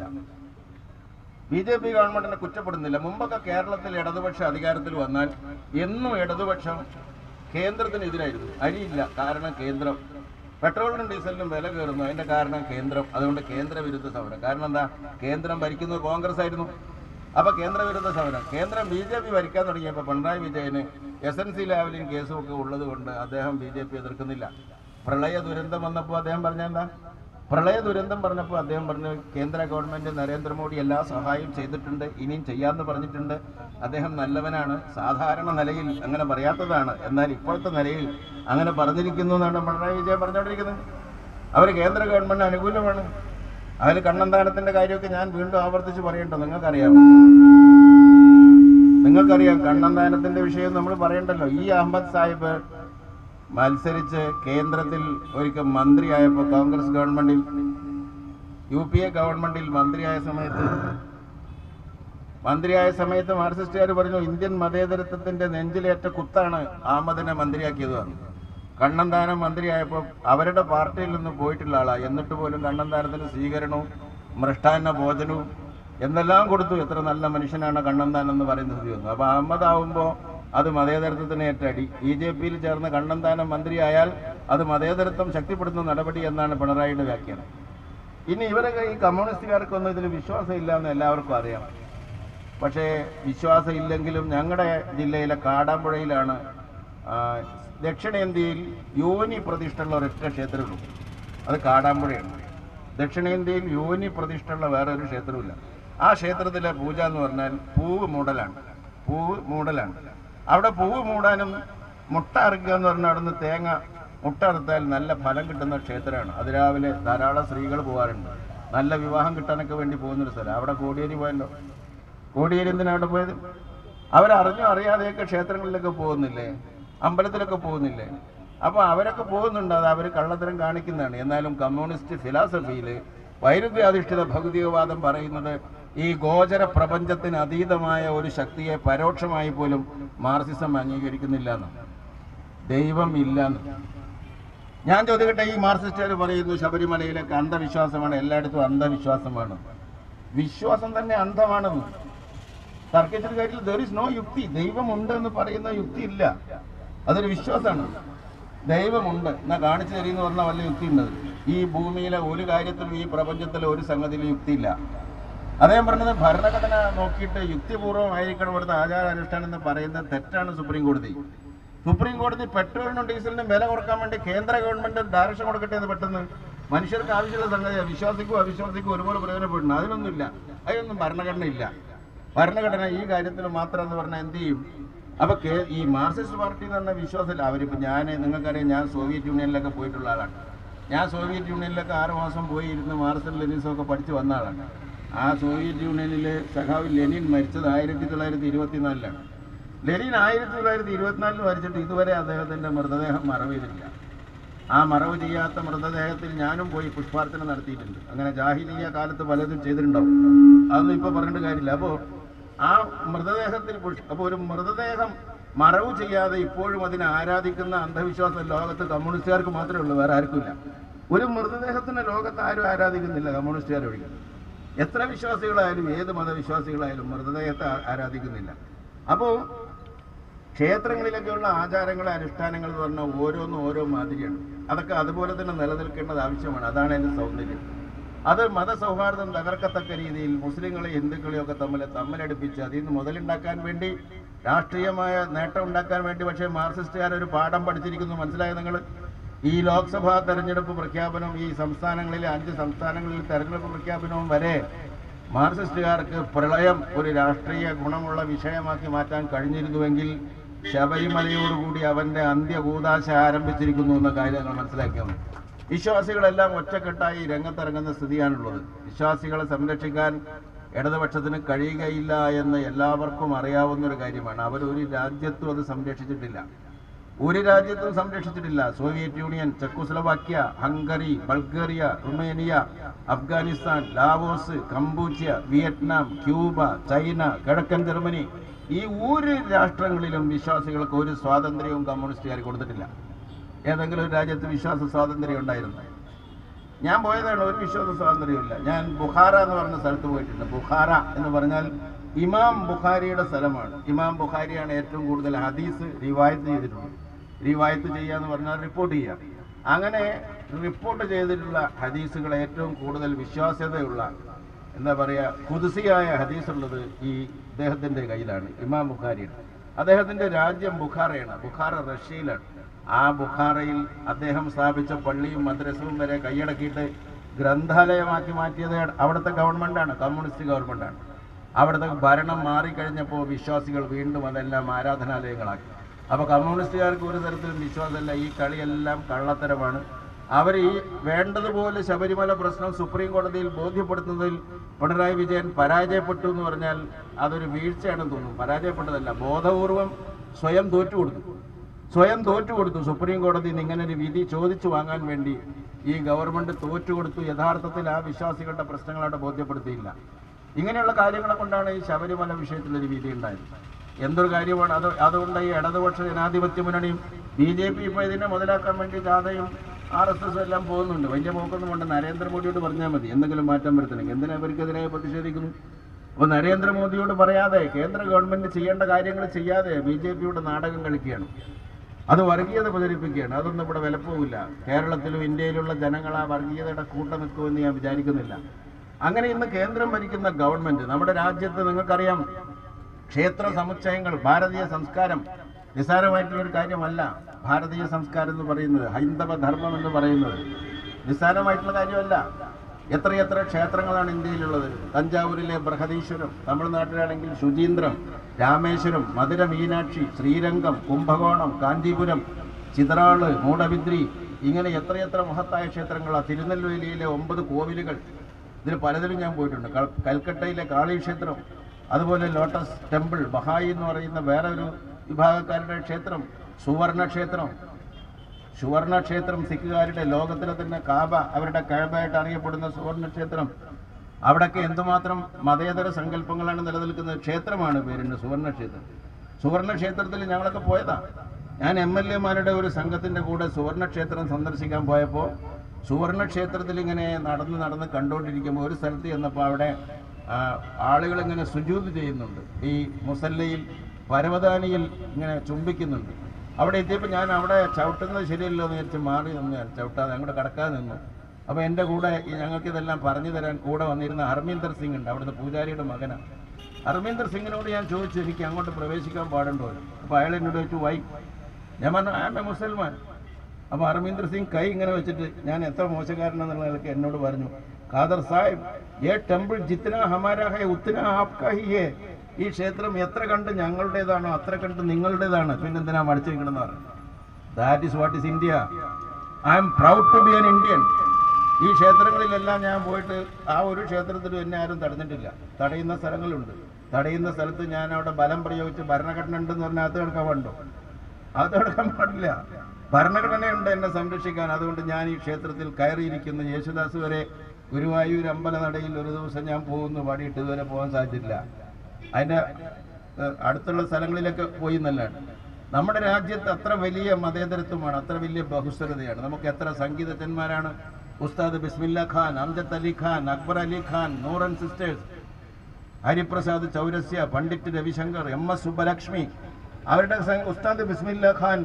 S1: ബി ജെ പി ഗവൺമെന്റിനെ കുറ്റപ്പെടുന്നില്ല മുമ്പൊക്കെ കേരളത്തിൽ ഇടതുപക്ഷ അധികാരത്തിൽ വന്നാൽ എന്നും ഇടതുപക്ഷം കേന്ദ്രത്തിനെതിരായിരുന്നു അരിയില്ല കാരണം കേന്ദ്രം പെട്രോളിനും ഡീസലിനും വില കയറുന്നു അതിന്റെ കാരണം കേന്ദ്രം അതുകൊണ്ട് കേന്ദ്ര വിരുദ്ധ സമരം കാരണം എന്താ കേന്ദ്രം ഭരിക്കുന്നത് കോൺഗ്രസ് ആയിരുന്നു അപ്പൊ കേന്ദ്ര വിരുദ്ധ സമരം കേന്ദ്രം ബി ജെ പി ഭരിക്കാൻ തുടങ്ങിയപ്പോൾ പിണറായി വിജയന് എസ് എൻ സി ലെവലിൽ കേസും ഒക്കെ ഉള്ളത് കൊണ്ട് അദ്ദേഹം ബി ജെ പി എതിർക്കുന്നില്ല പ്രളയ ദുരന്തം വന്നപ്പോൾ അദ്ദേഹം പറഞ്ഞ എന്താ പ്രളയ ദുരന്തം പറഞ്ഞപ്പോൾ അദ്ദേഹം പറഞ്ഞു കേന്ദ്ര ഗവൺമെന്റ് നരേന്ദ്രമോദി എല്ലാ സഹായവും ചെയ്തിട്ടുണ്ട് ഇനിയും ചെയ്യാമെന്ന് പറഞ്ഞിട്ടുണ്ട് അദ്ദേഹം നല്ലവനാണ് സാധാരണ നിലയിൽ അങ്ങനെ പറയാത്തതാണ് എന്നാൽ ഇപ്പോഴത്തെ നിലയിൽ അങ്ങനെ പറഞ്ഞിരിക്കുന്നു എന്നാണ് പിണറായി വിജയൻ പറഞ്ഞുകൊണ്ടിരിക്കുന്നത് അവർ കേന്ദ്ര ഗവൺമെന്റ് അനുകൂലമാണ് അതിൽ കണ്ണന്താനത്തിന്റെ കാര്യമൊക്കെ ഞാൻ വീണ്ടും ആവർത്തിച്ച് പറയണ്ടോ നിങ്ങൾക്കറിയാം നിങ്ങൾക്കറിയാം കണ്ണന്താനത്തിന്റെ വിഷയം നമ്മൾ പറയണ്ടല്ലോ ഈ അഹമ്മദ് സാഹിബ് മത്സരിച്ച് കേന്ദ്രത്തിൽ ഒരിക്കൽ മന്ത്രിയായപ്പോൾ കോൺഗ്രസ് ഗവൺമെന്റിൽ യു പി എ ഗവൺമെന്റിൽ മന്ത്രിയായ സമയത്ത് മന്ത്രിയായ സമയത്ത് മാർക്സിസ്റ്റുകാർ പറഞ്ഞു ഇന്ത്യൻ മതേതരത്വത്തിന്റെ നെഞ്ചിലേറ്റ കുത്താണ് അഹമ്മദിനെ മന്ത്രിയാക്കിയത് പറഞ്ഞു കണ്ണന്താനം മന്ത്രിയായപ്പോൾ അവരുടെ പാർട്ടിയിൽ നിന്ന് പോയിട്ടുള്ള ആളാ എന്നിട്ട് പോലും കണ്ണന്താനത്തിന് സ്വീകരണവും മൃഷ്ടാന്ന ഭോജനവും എന്നെല്ലാം കൊടുത്തു എത്ര നല്ല മനുഷ്യനാണ് കണ്ണന്താനം എന്ന് പറയുന്ന സ്ഥിതി വന്നു അപ്പൊ അഹമ്മദ് ആവുമ്പോൾ അത് മതേതരത്വത്തിന് ഏറ്റടി ബി ജെ പിയിൽ ചേർന്ന് കണ്ണന്താനം മന്ത്രിയായാൽ അത് മതേതരത്വം ശക്തിപ്പെടുത്തുന്ന നടപടി എന്നാണ് പിണറായിയുടെ വ്യാഖ്യാനം ഇനി ഇവരൊക്കെ ഈ കമ്മ്യൂണിസ്റ്റുകാർക്കൊന്നും ഇതിൽ വിശ്വാസം ഇല്ല എന്ന് എല്ലാവർക്കും അറിയാം പക്ഷേ വിശ്വാസം ഇല്ലെങ്കിലും ഞങ്ങളുടെ ജില്ലയിലെ കാടാമ്പുഴയിലാണ് ആ, ദക്ഷിണേന്ത്യയിൽ യോനി പ്രതിഷ്ഠയുള്ള ഒരൊറ്റ ക്ഷേത്രമുള്ളൂ അത് കാടാമ്പുഴയാണ് ദക്ഷിണേന്ത്യയിൽ യോനി പ്രതിഷ്ഠയുള്ള വേറെ ഒരു ക്ഷേത്രമില്ല ആ ക്ഷേത്രത്തിലെ പൂജ എന്ന് പറഞ്ഞാൽ പൂവ് മൂടലാണ് പൂവ് മൂടലാണ് അവിടെ പൂവ് മൂടാനും മുട്ട അറുക്കുക എന്ന് പറഞ്ഞാൽ അവിടുന്ന് തേങ്ങ മുട്ട അറുത്താൽ നല്ല ഫലം കിട്ടുന്ന ക്ഷേത്രമാണ് അതിരാവിലെ ധാരാളം സ്ത്രീകൾ പോകാറുണ്ട് നല്ല വിവാഹം കിട്ടാനൊക്കെ വേണ്ടി പോകുന്നൊരു സ്ഥലം അവിടെ കോടിയേരി പോയല്ലോ കോടിയേരി എന്തിനാ അവിടെ പോയത് അവരറിഞ്ഞോ അറിയാതെയൊക്കെ ക്ഷേത്രങ്ങളിലൊക്കെ പോകുന്നില്ലേ അമ്പലത്തിലൊക്കെ പോകുന്നില്ലേ അപ്പോൾ അവരൊക്കെ പോകുന്നുണ്ട് അത് അവർ കള്ളത്തരം കാണിക്കുന്നതാണ് എന്നാലും കമ്മ്യൂണിസ്റ്റ് ഫിലോസഫിയിൽ വൈരുദ്ധ്യാധിഷ്ഠിത ഭൗതികവാദം പറയുന്നത് ഈ ഗോചര പ്രപഞ്ചത്തിന് അതീതമായ ഒരു ശക്തിയെ പരോക്ഷമായി പോലും മാർസിസം അംഗീകരിക്കുന്നില്ല എന്നാണ് ദൈവം ഇല്ലെന്ന് ഞാൻ ചോദിക്കട്ടെ ഈ മാർക്സിസ്റ്റുകാർ പറയുന്നു ശബരിമലയിലൊക്കെ അന്ധവിശ്വാസമാണ് എല്ലായിടത്തും അന്ധവിശ്വാസമാണ് വിശ്വാസം തന്നെ അന്ധമാണെന്ന് തർക്കിച്ചിട്ട് കാര്യത്തിൽ ദർ ഇസ് നോ യുക്തി ദൈവമുണ്ട് എന്ന് പറയുന്ന യുക്തി ഇല്ല അതൊരു വിശ്വാസമാണ് ദൈവമുണ്ട് എന്നാ കാണിച്ചു തരീന്ന് പറഞ്ഞാൽ വല്ല യുക്തി ഉണ്ട് ഈ ഭൂമിയിലെ ഒരു കാര്യത്തിലും ഈ പ്രപഞ്ചത്തിലെ ഒരു സംഗതിയിലും യുക്തിയില്ല അദ്ദേഹം പറഞ്ഞത് ഭരണഘടന നോക്കിയിട്ട് യുക്തിപൂർവ്വമായിരിക്കണം ഇവിടുത്തെ ആചാരാനുഷ്ഠാനം എന്ന് പറയുന്നത് തെറ്റാണ് സുപ്രീം കോടതി സുപ്രീം കോടതി പെട്രോളിനും ഡീസലിനും വില കുറക്കാൻ വേണ്ടി കേന്ദ്ര ഗവൺമെന്റ് ഡയറക്ഷൻ കൊടുക്കട്ടെ എന്ന് പെട്ടെന്ന് മനുഷ്യർക്ക് ആവശ്യമുള്ള സംഗതിയാണ് വിശ്വാസിക്കും അവിശ്വാസിക്കും ഒരുപോലെ പ്രയോജനപ്പെടുന്നു അതിനൊന്നുമില്ല അതിനൊന്നും ഭരണഘടന ഇല്ല ഭരണഘടന ഈ കാര്യത്തിൽ മാത്രം എന്ന് പറഞ്ഞാൽ എന്ത് ചെയ്യും അപ്പൊ കേ- ഈ മാർക്സിസ്റ്റ് പാർട്ടി എന്ന് പറഞ്ഞ വിശ്വാസമില്ല അവരിപ്പോ ഞാൻ നിങ്ങൾക്കറിയാം ഞാൻ സോവിയറ്റ് യൂണിയനിലൊക്കെ പോയിട്ടുള്ള ആളാണ് ഞാൻ സോവിയറ്റ് യൂണിയനിലൊക്കെ ആറ് മാസം പോയി ഇരുന്ന് മാർസൽ ലെനിൻസും ഒക്കെ പഠിച്ചു വന്ന ആളാണ് ആ സോവിയറ്റ് യൂണിയനിലെ സഖാവ് ലെനിൻ മരിച്ചത് ആയിരത്തി തൊള്ളായിരത്തി ഇരുപത്തിനാലിലാണ് ലെനിൻ ആയിരത്തി തൊള്ളായിരത്തി ഇരുപത്തിനാലിൽ മരിച്ചിട്ട് ഇതുവരെ അദ്ദേഹത്തിന്റെ മൃതദേഹം മറവ് ചെയ്തിട്ടില്ല ആ മറവ് ചെയ്യാത്ത മൃതദേഹത്തിൽ ഞാനും പോയി പുഷ്പാർച്ചന നടത്തിയിട്ടുണ്ട് അങ്ങനെ ജാഹിലീയ കാലത്ത് പലതും ചെയ്തിട്ടുണ്ടാവും അതൊന്നും ഇപ്പൊ പറഞ്ഞിട്ട് കാര്യമില്ല അപ്പോൾ ആ മൃതദേഹത്തിൽ പുഷ് അപ്പോൾ ഒരു മൃതദേഹം മറവ് ചെയ്യാതെ ഇപ്പോഴും അതിനെ ആരാധിക്കുന്ന അന്ധവിശ്വാസം ലോകത്ത് കമ്മ്യൂണിസ്റ്റുകാർക്ക് മാത്രമേ ഉള്ളൂ വേറെ ആർക്കുമില്ല ഒരു മൃതദേഹത്തിന് ലോകത്ത് ആരും ആരാധിക്കുന്നില്ല കമ്മ്യൂണിസ്റ്റുകാർ ഒഴികെ എത്ര വിശ്വാസികളായാലും ഏത് മതവിശ്വാസികളായാലും മൃതദേഹത്തെ ആ- ആരാധിക്കുന്നില്ല അപ്പോൾ ക്ഷേത്രങ്ങളിലൊക്കെയുള്ള ആചാരങ്ങൾ അനുഷ്ഠാനങ്ങൾ എന്ന് പറഞ്ഞാൽ ഓരോന്നും ഓരോ മാതിരിയാണ് അതൊക്കെ അതുപോലെ തന്നെ നിലനിൽക്കേണ്ടത് ആവശ്യമാണ് അതാണ് അതിൻ്റെ സൗന്ദര്യം അത് മതസൗഹാർദ്ദം തകർക്കത്തക്ക രീതിയിൽ മുസ്ലിങ്ങളെ ഹിന്ദുക്കളെയും ഒക്കെ തമ്മിൽ തമ്മിലടുപ്പിച്ച് അതിൽ നിന്ന് മുതലുണ്ടാക്കാൻ വേണ്ടി രാഷ്ട്രീയമായ നേട്ടം ഉണ്ടാക്കാൻ വേണ്ടി പക്ഷേ മാർക്സിസ്റ്റുകാർ ഒരു പാഠം പഠിച്ചിരിക്കുന്നു മനസ്സിലായോ നിങ്ങൾ ഈ ലോക്സഭാ തെരഞ്ഞെടുപ്പ് പ്രഖ്യാപനം ഈ സംസ്ഥാനങ്ങളിലെ അഞ്ച് സംസ്ഥാനങ്ങളിൽ തെരഞ്ഞെടുപ്പ് പ്രഖ്യാപനവും വരെ മാർക്സിസ്റ്റുകാർക്ക് പ്രളയം ഒരു രാഷ്ട്രീയ ഗുണമുള്ള വിഷയമാക്കി മാറ്റാൻ കഴിഞ്ഞിരുന്നുവെങ്കിൽ ശബരിമലയോടുകൂടി അവന്റെ അന്ത്യകൂതാശ ആരംഭിച്ചിരിക്കുന്നു എന്ന കാര്യം നിങ്ങൾ മനസ്സിലാക്കിയാൽ മതി വിശ്വാസികളെല്ലാം ഒറ്റക്കെട്ടായി രംഗത്തിറങ്ങുന്ന സ്ഥിതിയാണുള്ളത് വിശ്വാസികളെ സംരക്ഷിക്കാൻ ഇടതുപക്ഷത്തിന് കഴിയുകയില്ല എന്ന് എല്ലാവർക്കും അറിയാവുന്ന ഒരു കാര്യമാണ് അവർ ഒരു രാജ്യത്തും അത് സംരക്ഷിച്ചിട്ടില്ല ഒരു രാജ്യത്തും സംരക്ഷിച്ചിട്ടില്ല Soviet Union Czechoslovakia Hungary Bulgaria Romania Afghanistan Laos Kampuchea Vietnam Cuba China കിഴക്കൻ ജർമ്മനി ഈ ഒരു രാഷ്ട്രങ്ങളിലും വിശ്വാസികൾക്ക് ഒരു സ്വാതന്ത്ര്യവും കമ്മ്യൂണിസ്റ്റുകാർ കൊടുത്തിട്ടില്ല ഏതെങ്കിലും ഒരു രാജ്യത്ത് വിശ്വാസ സ്വാതന്ത്ര്യം ഉണ്ടായിരുന്നു ഞാൻ പോയതാണ് ഒരു വിശ്വാസ സ്വാതന്ത്ര്യമില്ല ഞാൻ ബുഖാറ എന്ന് പറഞ്ഞ സ്ഥലത്ത് പോയിട്ടുണ്ട് ബുഖാറ എന്ന് പറഞ്ഞാൽ ഇമാം ബുഖാരിയുടെ സ്ഥലമാണ് ഇമാം ബുഖാരിയാണ് ഏറ്റവും കൂടുതൽ ഹദീസ് റിവായത്ത് ചെയ്തിട്ടുള്ളത് റിവായത്ത് ചെയ്യുക എന്ന് പറഞ്ഞാൽ റിപ്പോർട്ട് ചെയ്യുക അങ്ങനെ റിപ്പോർട്ട് ചെയ്തിട്ടുള്ള ഹദീസുകൾ ഏറ്റവും കൂടുതൽ വിശ്വാസ്യതയുള്ള എന്താ പറയുക കുതിസിയായ ഹദീസ് ഉള്ളത് ഈ ഇദ്ദേഹത്തിൻ്റെ കയ്യിലാണ് ഇമാം ബുഖാരിയുടെ അദ്ദേഹത്തിൻ്റെ രാജ്യം ബുഖാറയാണ് ബുഖാറ റഷ്യയിലാണ് ആ ബുഖാറയിൽ അദ്ദേഹം സ്ഥാപിച്ച പള്ളിയും മദ്രസവും വരെ കൈയടക്കിയിട്ട് ഗ്രന്ഥാലയമാക്കി മാറ്റിയത് അവിടുത്തെ ഗവൺമെൻറ്റാണ് കമ്മ്യൂണിസ്റ്റ് ഗവൺമെൻറ്റാണ് അവിടുത്തെ ഭരണം മാറിക്കഴിഞ്ഞപ്പോൾ വിശ്വാസികൾ വീണ്ടും അതെല്ലാം ആരാധനാലയങ്ങളാക്കി അപ്പോൾ കമ്മ്യൂണിസ്റ്റുകാർക്ക് ഒരു തരത്തിലും വിശ്വാസമല്ല ഈ കളിയെല്ലാം കള്ളത്തരമാണ് അവർ ഈ വേണ്ടതുപോലെ ശബരിമല പ്രശ്നം സുപ്രീം കോടതിയിൽ ബോധ്യപ്പെടുത്തുന്നതിൽ പിണറായി വിജയൻ പരാജയപ്പെട്ടു എന്ന് പറഞ്ഞാൽ അതൊരു വീഴ്ചയാണെന്ന് തോന്നുന്നു പരാജയപ്പെട്ടതല്ല ബോധപൂർവം സ്വയം തോറ്റുകൊടുത്തു സ്വയം തോറ്റുകൊടുത്തു സുപ്രീം കോടതിയിൽ നിന്ന് ഇങ്ങനെ ഒരു വിധി ചോദിച്ചു വാങ്ങാൻ വേണ്ടി ഈ ഗവൺമെന്റ് തോറ്റുകൊടുത്തു യഥാർത്ഥത്തിൽ ആ വിശ്വാസികളുടെ പ്രശ്നങ്ങൾ അവിടെ ബോധ്യപ്പെടുത്തിയില്ല ഇങ്ങനെയുള്ള കാര്യങ്ങളെ കൊണ്ടാണ് ഈ ശബരിമല വിഷയത്തിൽ ഒരു വിധി ഉണ്ടായത് എന്തൊരു കാര്യമാണ് അത് അതുകൊണ്ട് ഈ ഇടതുപക്ഷ ജനാധിപത്യ മുന്നണിയും ബി ജെ പി ഇപ്പോൾ ഇതിനെ മുതലാക്കാൻ വേണ്ടി ജാഥയും ആർ എസ് എസും എല്ലാം പോകുന്നുണ്ട് വലിയ പോക്കൊന്നും കൊണ്ട് നരേന്ദ്രമോദിയോട് പറഞ്ഞാൽ മതി എന്തെങ്കിലും മാറ്റം വരുത്തണമെങ്കിൽ എന്തിനാ ഇവർക്കെതിരെ പ്രതിഷേധിക്കുന്നു അപ്പോൾ നരേന്ദ്രമോദിയോട് പറയാതെ കേന്ദ്ര ഗവൺമെന്റ് ചെയ്യേണ്ട കാര്യങ്ങൾ ചെയ്യാതെ ബി ജെ പിയുടെ നാടകം കളിക്കുകയാണ് അത് വർഗീയത പ്രചരിപ്പിക്കുകയാണ് അതൊന്നും ഇവിടെ വിലപ്പോവില്ല കേരളത്തിലും ഇന്ത്യയിലുള്ള ജനങ്ങൾ ആ വർഗീയതയുടെ കൂട്ടം നിൽക്കുമെന്ന് ഞാൻ വിചാരിക്കുന്നില്ല അങ്ങനെ ഇന്ന് കേന്ദ്രം ഭരിക്കുന്ന ഗവൺമെന്റ് നമ്മുടെ രാജ്യത്ത് നിങ്ങൾക്കറിയാം ക്ഷേത്ര സമുച്ചയങ്ങൾ ഭാരതീയ സംസ്കാരം നിസ്സാരമായിട്ടുള്ള ഒരു കാര്യമല്ല ഭാരതീയ സംസ്കാരം എന്ന് പറയുന്നത് ഹൈന്ദവ ധർമ്മം എന്ന് പറയുന്നത് നിസ്സാരമായിട്ടുള്ള കാര്യമല്ല എത്രയെത്ര ക്ഷേത്രങ്ങളാണ് ഇന്ത്യയിലുള്ളത് തഞ്ചാവൂരിലെ ബൃഹദീശ്വരം തമിഴ്നാട്ടിലാണെങ്കിൽ ശുചീന്ദ്രം രാമേശ്വരം മധുര മീനാക്ഷി ശ്രീരംഗം കുംഭകോണം കാഞ്ചീപുരം ചിതറാള് മൂടബിദ്രി ഇങ്ങനെ എത്രയെത്ര മഹത്തായ ക്ഷേത്രങ്ങളാണ് തിരുനെൽവേലിയിലെ ഒമ്പത് കോവിലുകൾ ഇതിൽ പലതിലും ഞാൻ പോയിട്ടുണ്ട് കൽ- കൽക്കട്ടയിലെ കാളി ക്ഷേത്രം അതുപോലെ ലോട്ടസ് ടെമ്പിൾ ബഹായി എന്ന് പറയുന്ന വേറെ ഒരു വിഭാഗക്കാരുടെ ക്ഷേത്രം സുവർണ ക്ഷേത്രം സുവർണ ക്ഷേത്രം സിഖുകാരുടെ ലോകത്തിലെ തന്നെ കാബ അവരുടെ കഴബായിട്ട് അറിയപ്പെടുന്ന സുവർണ ക്ഷേത്രം അവിടെയൊക്കെ എന്തുമാത്രം മതേതര സങ്കല്പങ്ങളാണ് നിലനിൽക്കുന്നത് ക്ഷേത്രമാണ് പേരുണ്ട് സുവർണ ക്ഷേത്രം സുവർണ ക്ഷേത്രത്തിൽ ഞങ്ങളൊക്കെ പോയതാ ഞാൻ എം എൽ എമാരുടെ ഒരു സംഘത്തിന്റെ കൂടെ സുവർണ ക്ഷേത്രം സന്ദർശിക്കാൻ പോയപ്പോൾ സുവർണ ക്ഷേത്രത്തിൽ ഇങ്ങനെ നടന്ന് നടന്ന് കണ്ടുകൊണ്ടിരിക്കുമ്പോൾ ഒരു സ്ഥലത്ത് ചെന്നപ്പോൾ അവിടെ ആ, ആളുകൾ ഇങ്ങനെ സുജൂത് ചെയ്യുന്നുണ്ട് ഈ മുസല്ലയിൽ പരവതാനിയിൽ ഇങ്ങനെ ചുംബിക്കുന്നുണ്ട് അവിടെ എത്തിയപ്പോൾ ഞാൻ അവിടെ ചവിട്ടുന്നത് ശരിയല്ലോ എന്ന് വിചാരിച്ച് മാറി നിന്ന് ഞാൻ ചവിട്ടാതെ അങ്ങോട്ട് കടക്കാതെ നിന്നു അപ്പോൾ എൻ്റെ കൂടെ ഈ ഞങ്ങൾക്ക് ഇതെല്ലാം പറഞ്ഞു തരാൻ കൂടെ വന്നിരുന്ന ഹർമീന്ദർ സിംഗ് ഉണ്ട് അവിടുത്തെ പൂജാരിയുടെ മകനാണ് ഹർമീന്ദർ സിംഗിനോട് ഞാൻ ചോദിച്ചു എനിക്ക് അങ്ങോട്ട് പ്രവേശിക്കാൻ പാടുണ്ടോ എന്ന്. അപ്പോൾ അയാൾ എന്നോട് ചോദിച്ചു വൈ ഞാൻ പറഞ്ഞു ഐ എം എ മുസൽമാൻ അപ്പോൾ ഹർമീന്ദർ സിംഗ് കൈ ഇങ്ങനെ വെച്ചിട്ട് ഞാൻ എത്ര മോശക്കാരനെന്നുള്ള നിലയ്ക്ക് എന്നോട് പറഞ്ഞു ഖാദർ സാഹിബ് ഏ ടെമ്പിൾ ജിത്തന ഹമാരാ ഹൈ ഉത്തന ആപ്കാ ഹി ഹേ ഈ ക്ഷേത്രം എത്ര കണ്ട് ഞങ്ങളുടേതാണോ അത്ര കണ്ട് നിങ്ങളുടേതാണ് പിന്നെന്തിനാ മടിച്ചിരിക്കണമെന്ന് പറഞ്ഞു that is what is India I am proud to be an Indian ഈ ക്ഷേത്രങ്ങളിലെല്ലാം ഞാൻ പോയിട്ട് ആ ഒരു ക്ഷേത്രത്തിലും എന്നെ ആരും തടഞ്ഞിട്ടില്ല തടയുന്ന സ്ഥലങ്ങളുണ്ട് തടയുന്ന സ്ഥലത്ത് ഞാൻ അവിടെ ബലം പ്രയോഗിച്ച് ഭരണഘടന ഉണ്ടെന്ന് പറഞ്ഞാൽ അത് കിടക്കാൻ പാടുണ്ടോ അത് കിടക്കാൻ പാടില്ല ഭരണഘടനയുണ്ട് എന്നെ സംരക്ഷിക്കാൻ അതുകൊണ്ട് ഞാൻ ഈ ക്ഷേത്രത്തിൽ കയറിയിരിക്കുന്ന യേശുദാസ് വരെ ഗുരുവായൂർ അമ്പലനടയിൽ ഒരു ദിവസം ഞാൻ പോകുന്നു പാടിയിട്ട് ഇതുവരെ പോകാൻ സാധിച്ചിട്ടില്ല അതിൻ്റെ ഏഹ്, അടുത്തുള്ള സ്ഥലങ്ങളിലൊക്കെ പോയി എന്നല്ലാണ് നമ്മുടെ രാജ്യത്ത് അത്ര വലിയ മതേതരത്വമാണ് അത്ര വലിയ ബഹുസ്വരതയാണ് നമുക്ക് എത്ര സംഗീതജ്ഞന്മാരാണ് Ustad Bismillah Khan Amjad Ali Khan Akbar Ali Khan Nooran sisters Hariprasad Chaurasia Pandit Ravishankar M S Subbulakshmi അവരുടെ സ- ഉസ്താദ് ബിസ്മില്ല ഖാൻ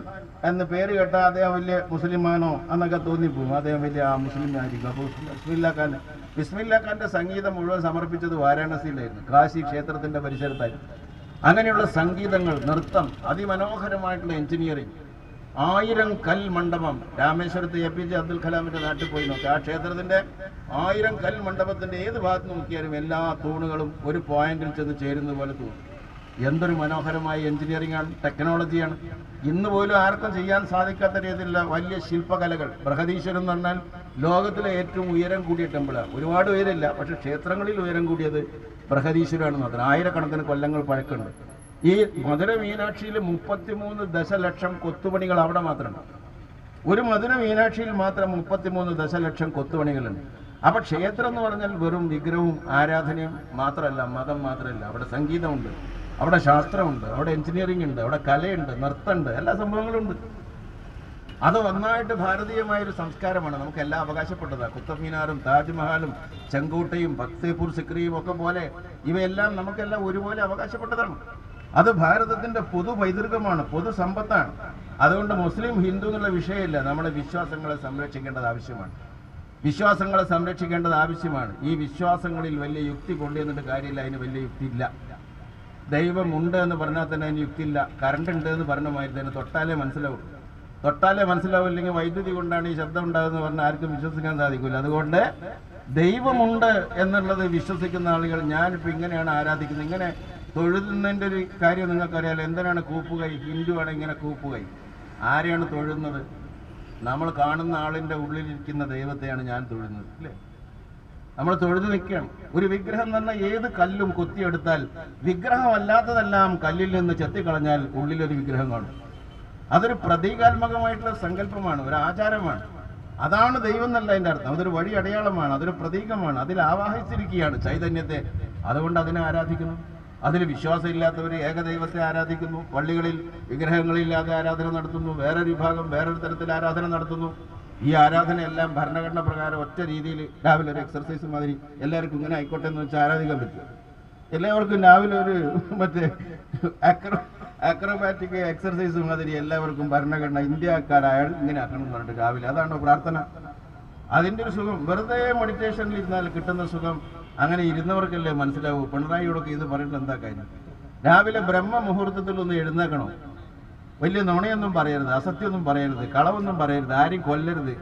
S1: എന്ന് പേര് കേട്ടാൽ അദ്ദേഹം വലിയ മുസ്ലിമാനോ എന്നൊക്കെ തോന്നിപ്പോകും അദ്ദേഹം വലിയ ആ മുസ്ലിം ആയിരിക്കും അപ്പോൾ ബിസ്മില്ല ഖാൻ ബിസ്മില്ല ഖാന്റെ സംഗീതം മുഴുവൻ സമർപ്പിച്ചത് വാരാണസിയിലായിരുന്നു കാശി ക്ഷേത്രത്തിന്റെ പരിസരത്തായിരുന്നു അങ്ങനെയുള്ള സംഗീതങ്ങൾ നൃത്തം അതിമനോഹരമായിട്ടുള്ള എഞ്ചിനീയറിംഗ് ആയിരം കൽ മണ്ഡപം രാമേശ്വരത്ത് എ പി ജെ അബ്ദുൽ കലാമിന്റെ നാട്ടിൽ പോയി നോക്കി ആ ക്ഷേത്രത്തിന്റെ ആയിരം കൽ മണ്ഡപത്തിന്റെ ഏത് ഭാഗത്ത് നോക്കിയാലും എല്ലാ തൂണുകളും ഒരു പോയിന്റിൽ ചെന്ന് ചേരുന്ന പോലെ തോന്നും എന്തൊരു മനോഹരമായ എഞ്ചിനീയറിംഗ് ആണ് ടെക്നോളജിയാണ് ഇന്ന് പോലും ആർക്കും ചെയ്യാൻ സാധിക്കാത്ത രീതിയിലുള്ള വലിയ ശില്പകലകൾ ബൃഹദീശ്വരം എന്ന് പറഞ്ഞാൽ ലോകത്തിലെ ഏറ്റവും ഉയരം കൂടിയ ടെമ്പിളാണ് ഒരുപാട് ഉയരമില്ല പക്ഷെ ക്ഷേത്രങ്ങളിൽ ഉയരം കൂടിയത് ബൃഹദീശ്വരാണ് മാത്രം ആയിരക്കണക്കിന് കൊല്ലങ്ങൾ പഴക്കമുണ്ട് ഈ മധുര മീനാക്ഷിയിൽ മുപ്പത്തിമൂന്ന് ദശലക്ഷം കൊത്തുപണികൾ അവിടെ മാത്രമുണ്ട് ഒരു മധുര മീനാക്ഷിയിൽ മാത്രം മുപ്പത്തിമൂന്ന് ദശലക്ഷം കൊത്തുപണികളുണ്ട് അപ്പൊ ക്ഷേത്രം എന്ന് പറഞ്ഞാൽ വെറും വിഗ്രഹവും ആരാധനയും മാത്രമല്ല മതം മാത്രമല്ല അവിടെ സംഗീതമുണ്ട് അവിടെ ശാസ്ത്രമുണ്ട് അവിടെ എഞ്ചിനീയറിംഗ് ഉണ്ട് അവിടെ കലയുണ്ട് നൃത്തമുണ്ട് എല്ലാ സംഭവങ്ങളും ഉണ്ട് അത് ഒന്നായിട്ട് ഭാരതീയമായ ഒരു സംസ്കാരമാണ് നമുക്ക് എല്ലാം അവകാശപ്പെട്ടതാണ് കുത്തബ് മീനാറും താജ്മഹലും ചെങ്കോട്ടയും ഭക്തേപൂർ സിക്രിയും ഒക്കെ പോലെ ഇവയെല്ലാം നമുക്കെല്ലാം ഒരുപോലെ അവകാശപ്പെട്ടതാണ് അത് ഭാരതത്തിന്റെ പൊതു പൈതൃകമാണ് പൊതു സമ്പത്താണ് അതുകൊണ്ട് മുസ്ലിം ഹിന്ദു എന്നുള്ള വിഷയമില്ല നമ്മുടെ വിശ്വാസങ്ങളെ സംരക്ഷിക്കേണ്ടത് ആവശ്യമാണ് വിശ്വാസങ്ങളെ സംരക്ഷിക്കേണ്ടത് ആവശ്യമാണ് ഈ വിശ്വാസങ്ങളിൽ വലിയ യുക്തി കൊണ്ടുവന്നിട്ട് കാര്യമില്ല അതിന് വലിയ യുക്തി ഇല്ല ദൈവമുണ്ട് എന്ന് പറഞ്ഞാൽ തന്നെ അതിന് യുക്തിയില്ല കറണ്ട് ഉണ്ട് എന്ന് പറഞ്ഞ മാതിരി തന്നെ തൊട്ടാലേ മനസ്സിലാവും തൊട്ടാലേ മനസ്സിലാവില്ലെങ്കിൽ വൈദ്യുതി കൊണ്ടാണ് ഈ ശബ്ദം ഉണ്ടാകുന്നത് പറഞ്ഞാൽ ആർക്കും വിശ്വസിക്കാൻ സാധിക്കില്ല അതുകൊണ്ട് ദൈവമുണ്ട് എന്നുള്ളത് വിശ്വസിക്കുന്ന ആളുകൾ ഞാനിപ്പോൾ ഇങ്ങനെയാണ് ആരാധിക്കുന്നത് ഇങ്ങനെ തൊഴുതുന്നതിൻ്റെ ഒരു കാര്യം നിങ്ങൾക്കറിയാലോ എന്തിനാണ് കൂപ്പുകൈ ഹിന്ദു ആണ് ഇങ്ങനെ കൂപ്പുകൈ ആരെയാണ് തൊഴുന്നത് നമ്മൾ കാണുന്ന ആളിൻ്റെ ഉള്ളിലിരിക്കുന്ന ദൈവത്തെയാണ് ഞാൻ തൊഴുന്നത് അല്ലേ നമ്മൾ തൊഴുതു നിൽക്കുകയാണ് ഒരു വിഗ്രഹം എന്ന് പറഞ്ഞാൽ ഏത് കല്ലും കൊത്തിയെടുത്താൽ വിഗ്രഹമല്ലാത്തതെല്ലാം കല്ലിൽ നിന്ന് ചെത്തിക്കളഞ്ഞാൽ ഉള്ളിലൊരു വിഗ്രഹം കാണും അതൊരു പ്രതീകാത്മകമായിട്ടുള്ള സങ്കല്പമാണ് ഒരു ആചാരമാണ് അതാണ് ദൈവം എന്നല്ല അതിൻ്റെ അർത്ഥം അതൊരു വഴി അടയാളമാണ് അതൊരു പ്രതീകമാണ് അതിൽ ആവാഹിച്ചിരിക്കുകയാണ് ചൈതന്യത്തെ അതുകൊണ്ട് അതിനെ ആരാധിക്കുന്നു അതിൽ വിശ്വാസമില്ലാത്തവർ ഏകദൈവത്തെ ആരാധിക്കുന്നു പള്ളികളിൽ വിഗ്രഹങ്ങളില്ലാതെ ആരാധന നടത്തുന്നു വേറൊരു വിഭാഗം വേറൊരു തരത്തിൽ ആരാധന നടത്തുന്നു ഈ ആരാധനയെല്ലാം ഭരണഘടന പ്രകാരം ഒറ്റ രീതിയിൽ രാവിലെ ഒരു എക്സർസൈസ് മാതിരി എല്ലാവർക്കും ഇങ്ങനെ ആയിക്കോട്ടെ എന്ന് വെച്ചാൽ ആരാധിക്കാൻ പറ്റും എല്ലാവർക്കും രാവിലെ ഒരു മറ്റേ അക്രോ അക്രോബാറ്റിക് എക്സർസൈസ് മാതിരി എല്ലാവർക്കും ഭരണഘടന ഇന്ത്യക്കാരായാൽ ഇങ്ങനെ ആക്കണം എന്ന് പറഞ്ഞിട്ട് രാവിലെ അതാണോ പ്രാർത്ഥന അതിൻ്റെ ഒരു സുഖം വെറുതെ മെഡിറ്റേഷനിൽ ഇരുന്നാൽ കിട്ടുന്ന സുഖം അങ്ങനെ ഇരുന്നവർക്കല്ലേ മനസ്സിലാവൂ പിണറായിയോടൊക്കെ ഇത് പറയുന്നത് എന്താ കാര്യം രാവിലെ ബ്രഹ്മ മുഹൂർത്തത്തിൽ ഒന്ന് എഴുന്നേക്കണോ വലിയ നുണയൊന്നും പറയരുത് അസത്യമൊന്നും പറയരുത് കളവൊന്നും പറയരുത് ആരും കൊല്ലരുത്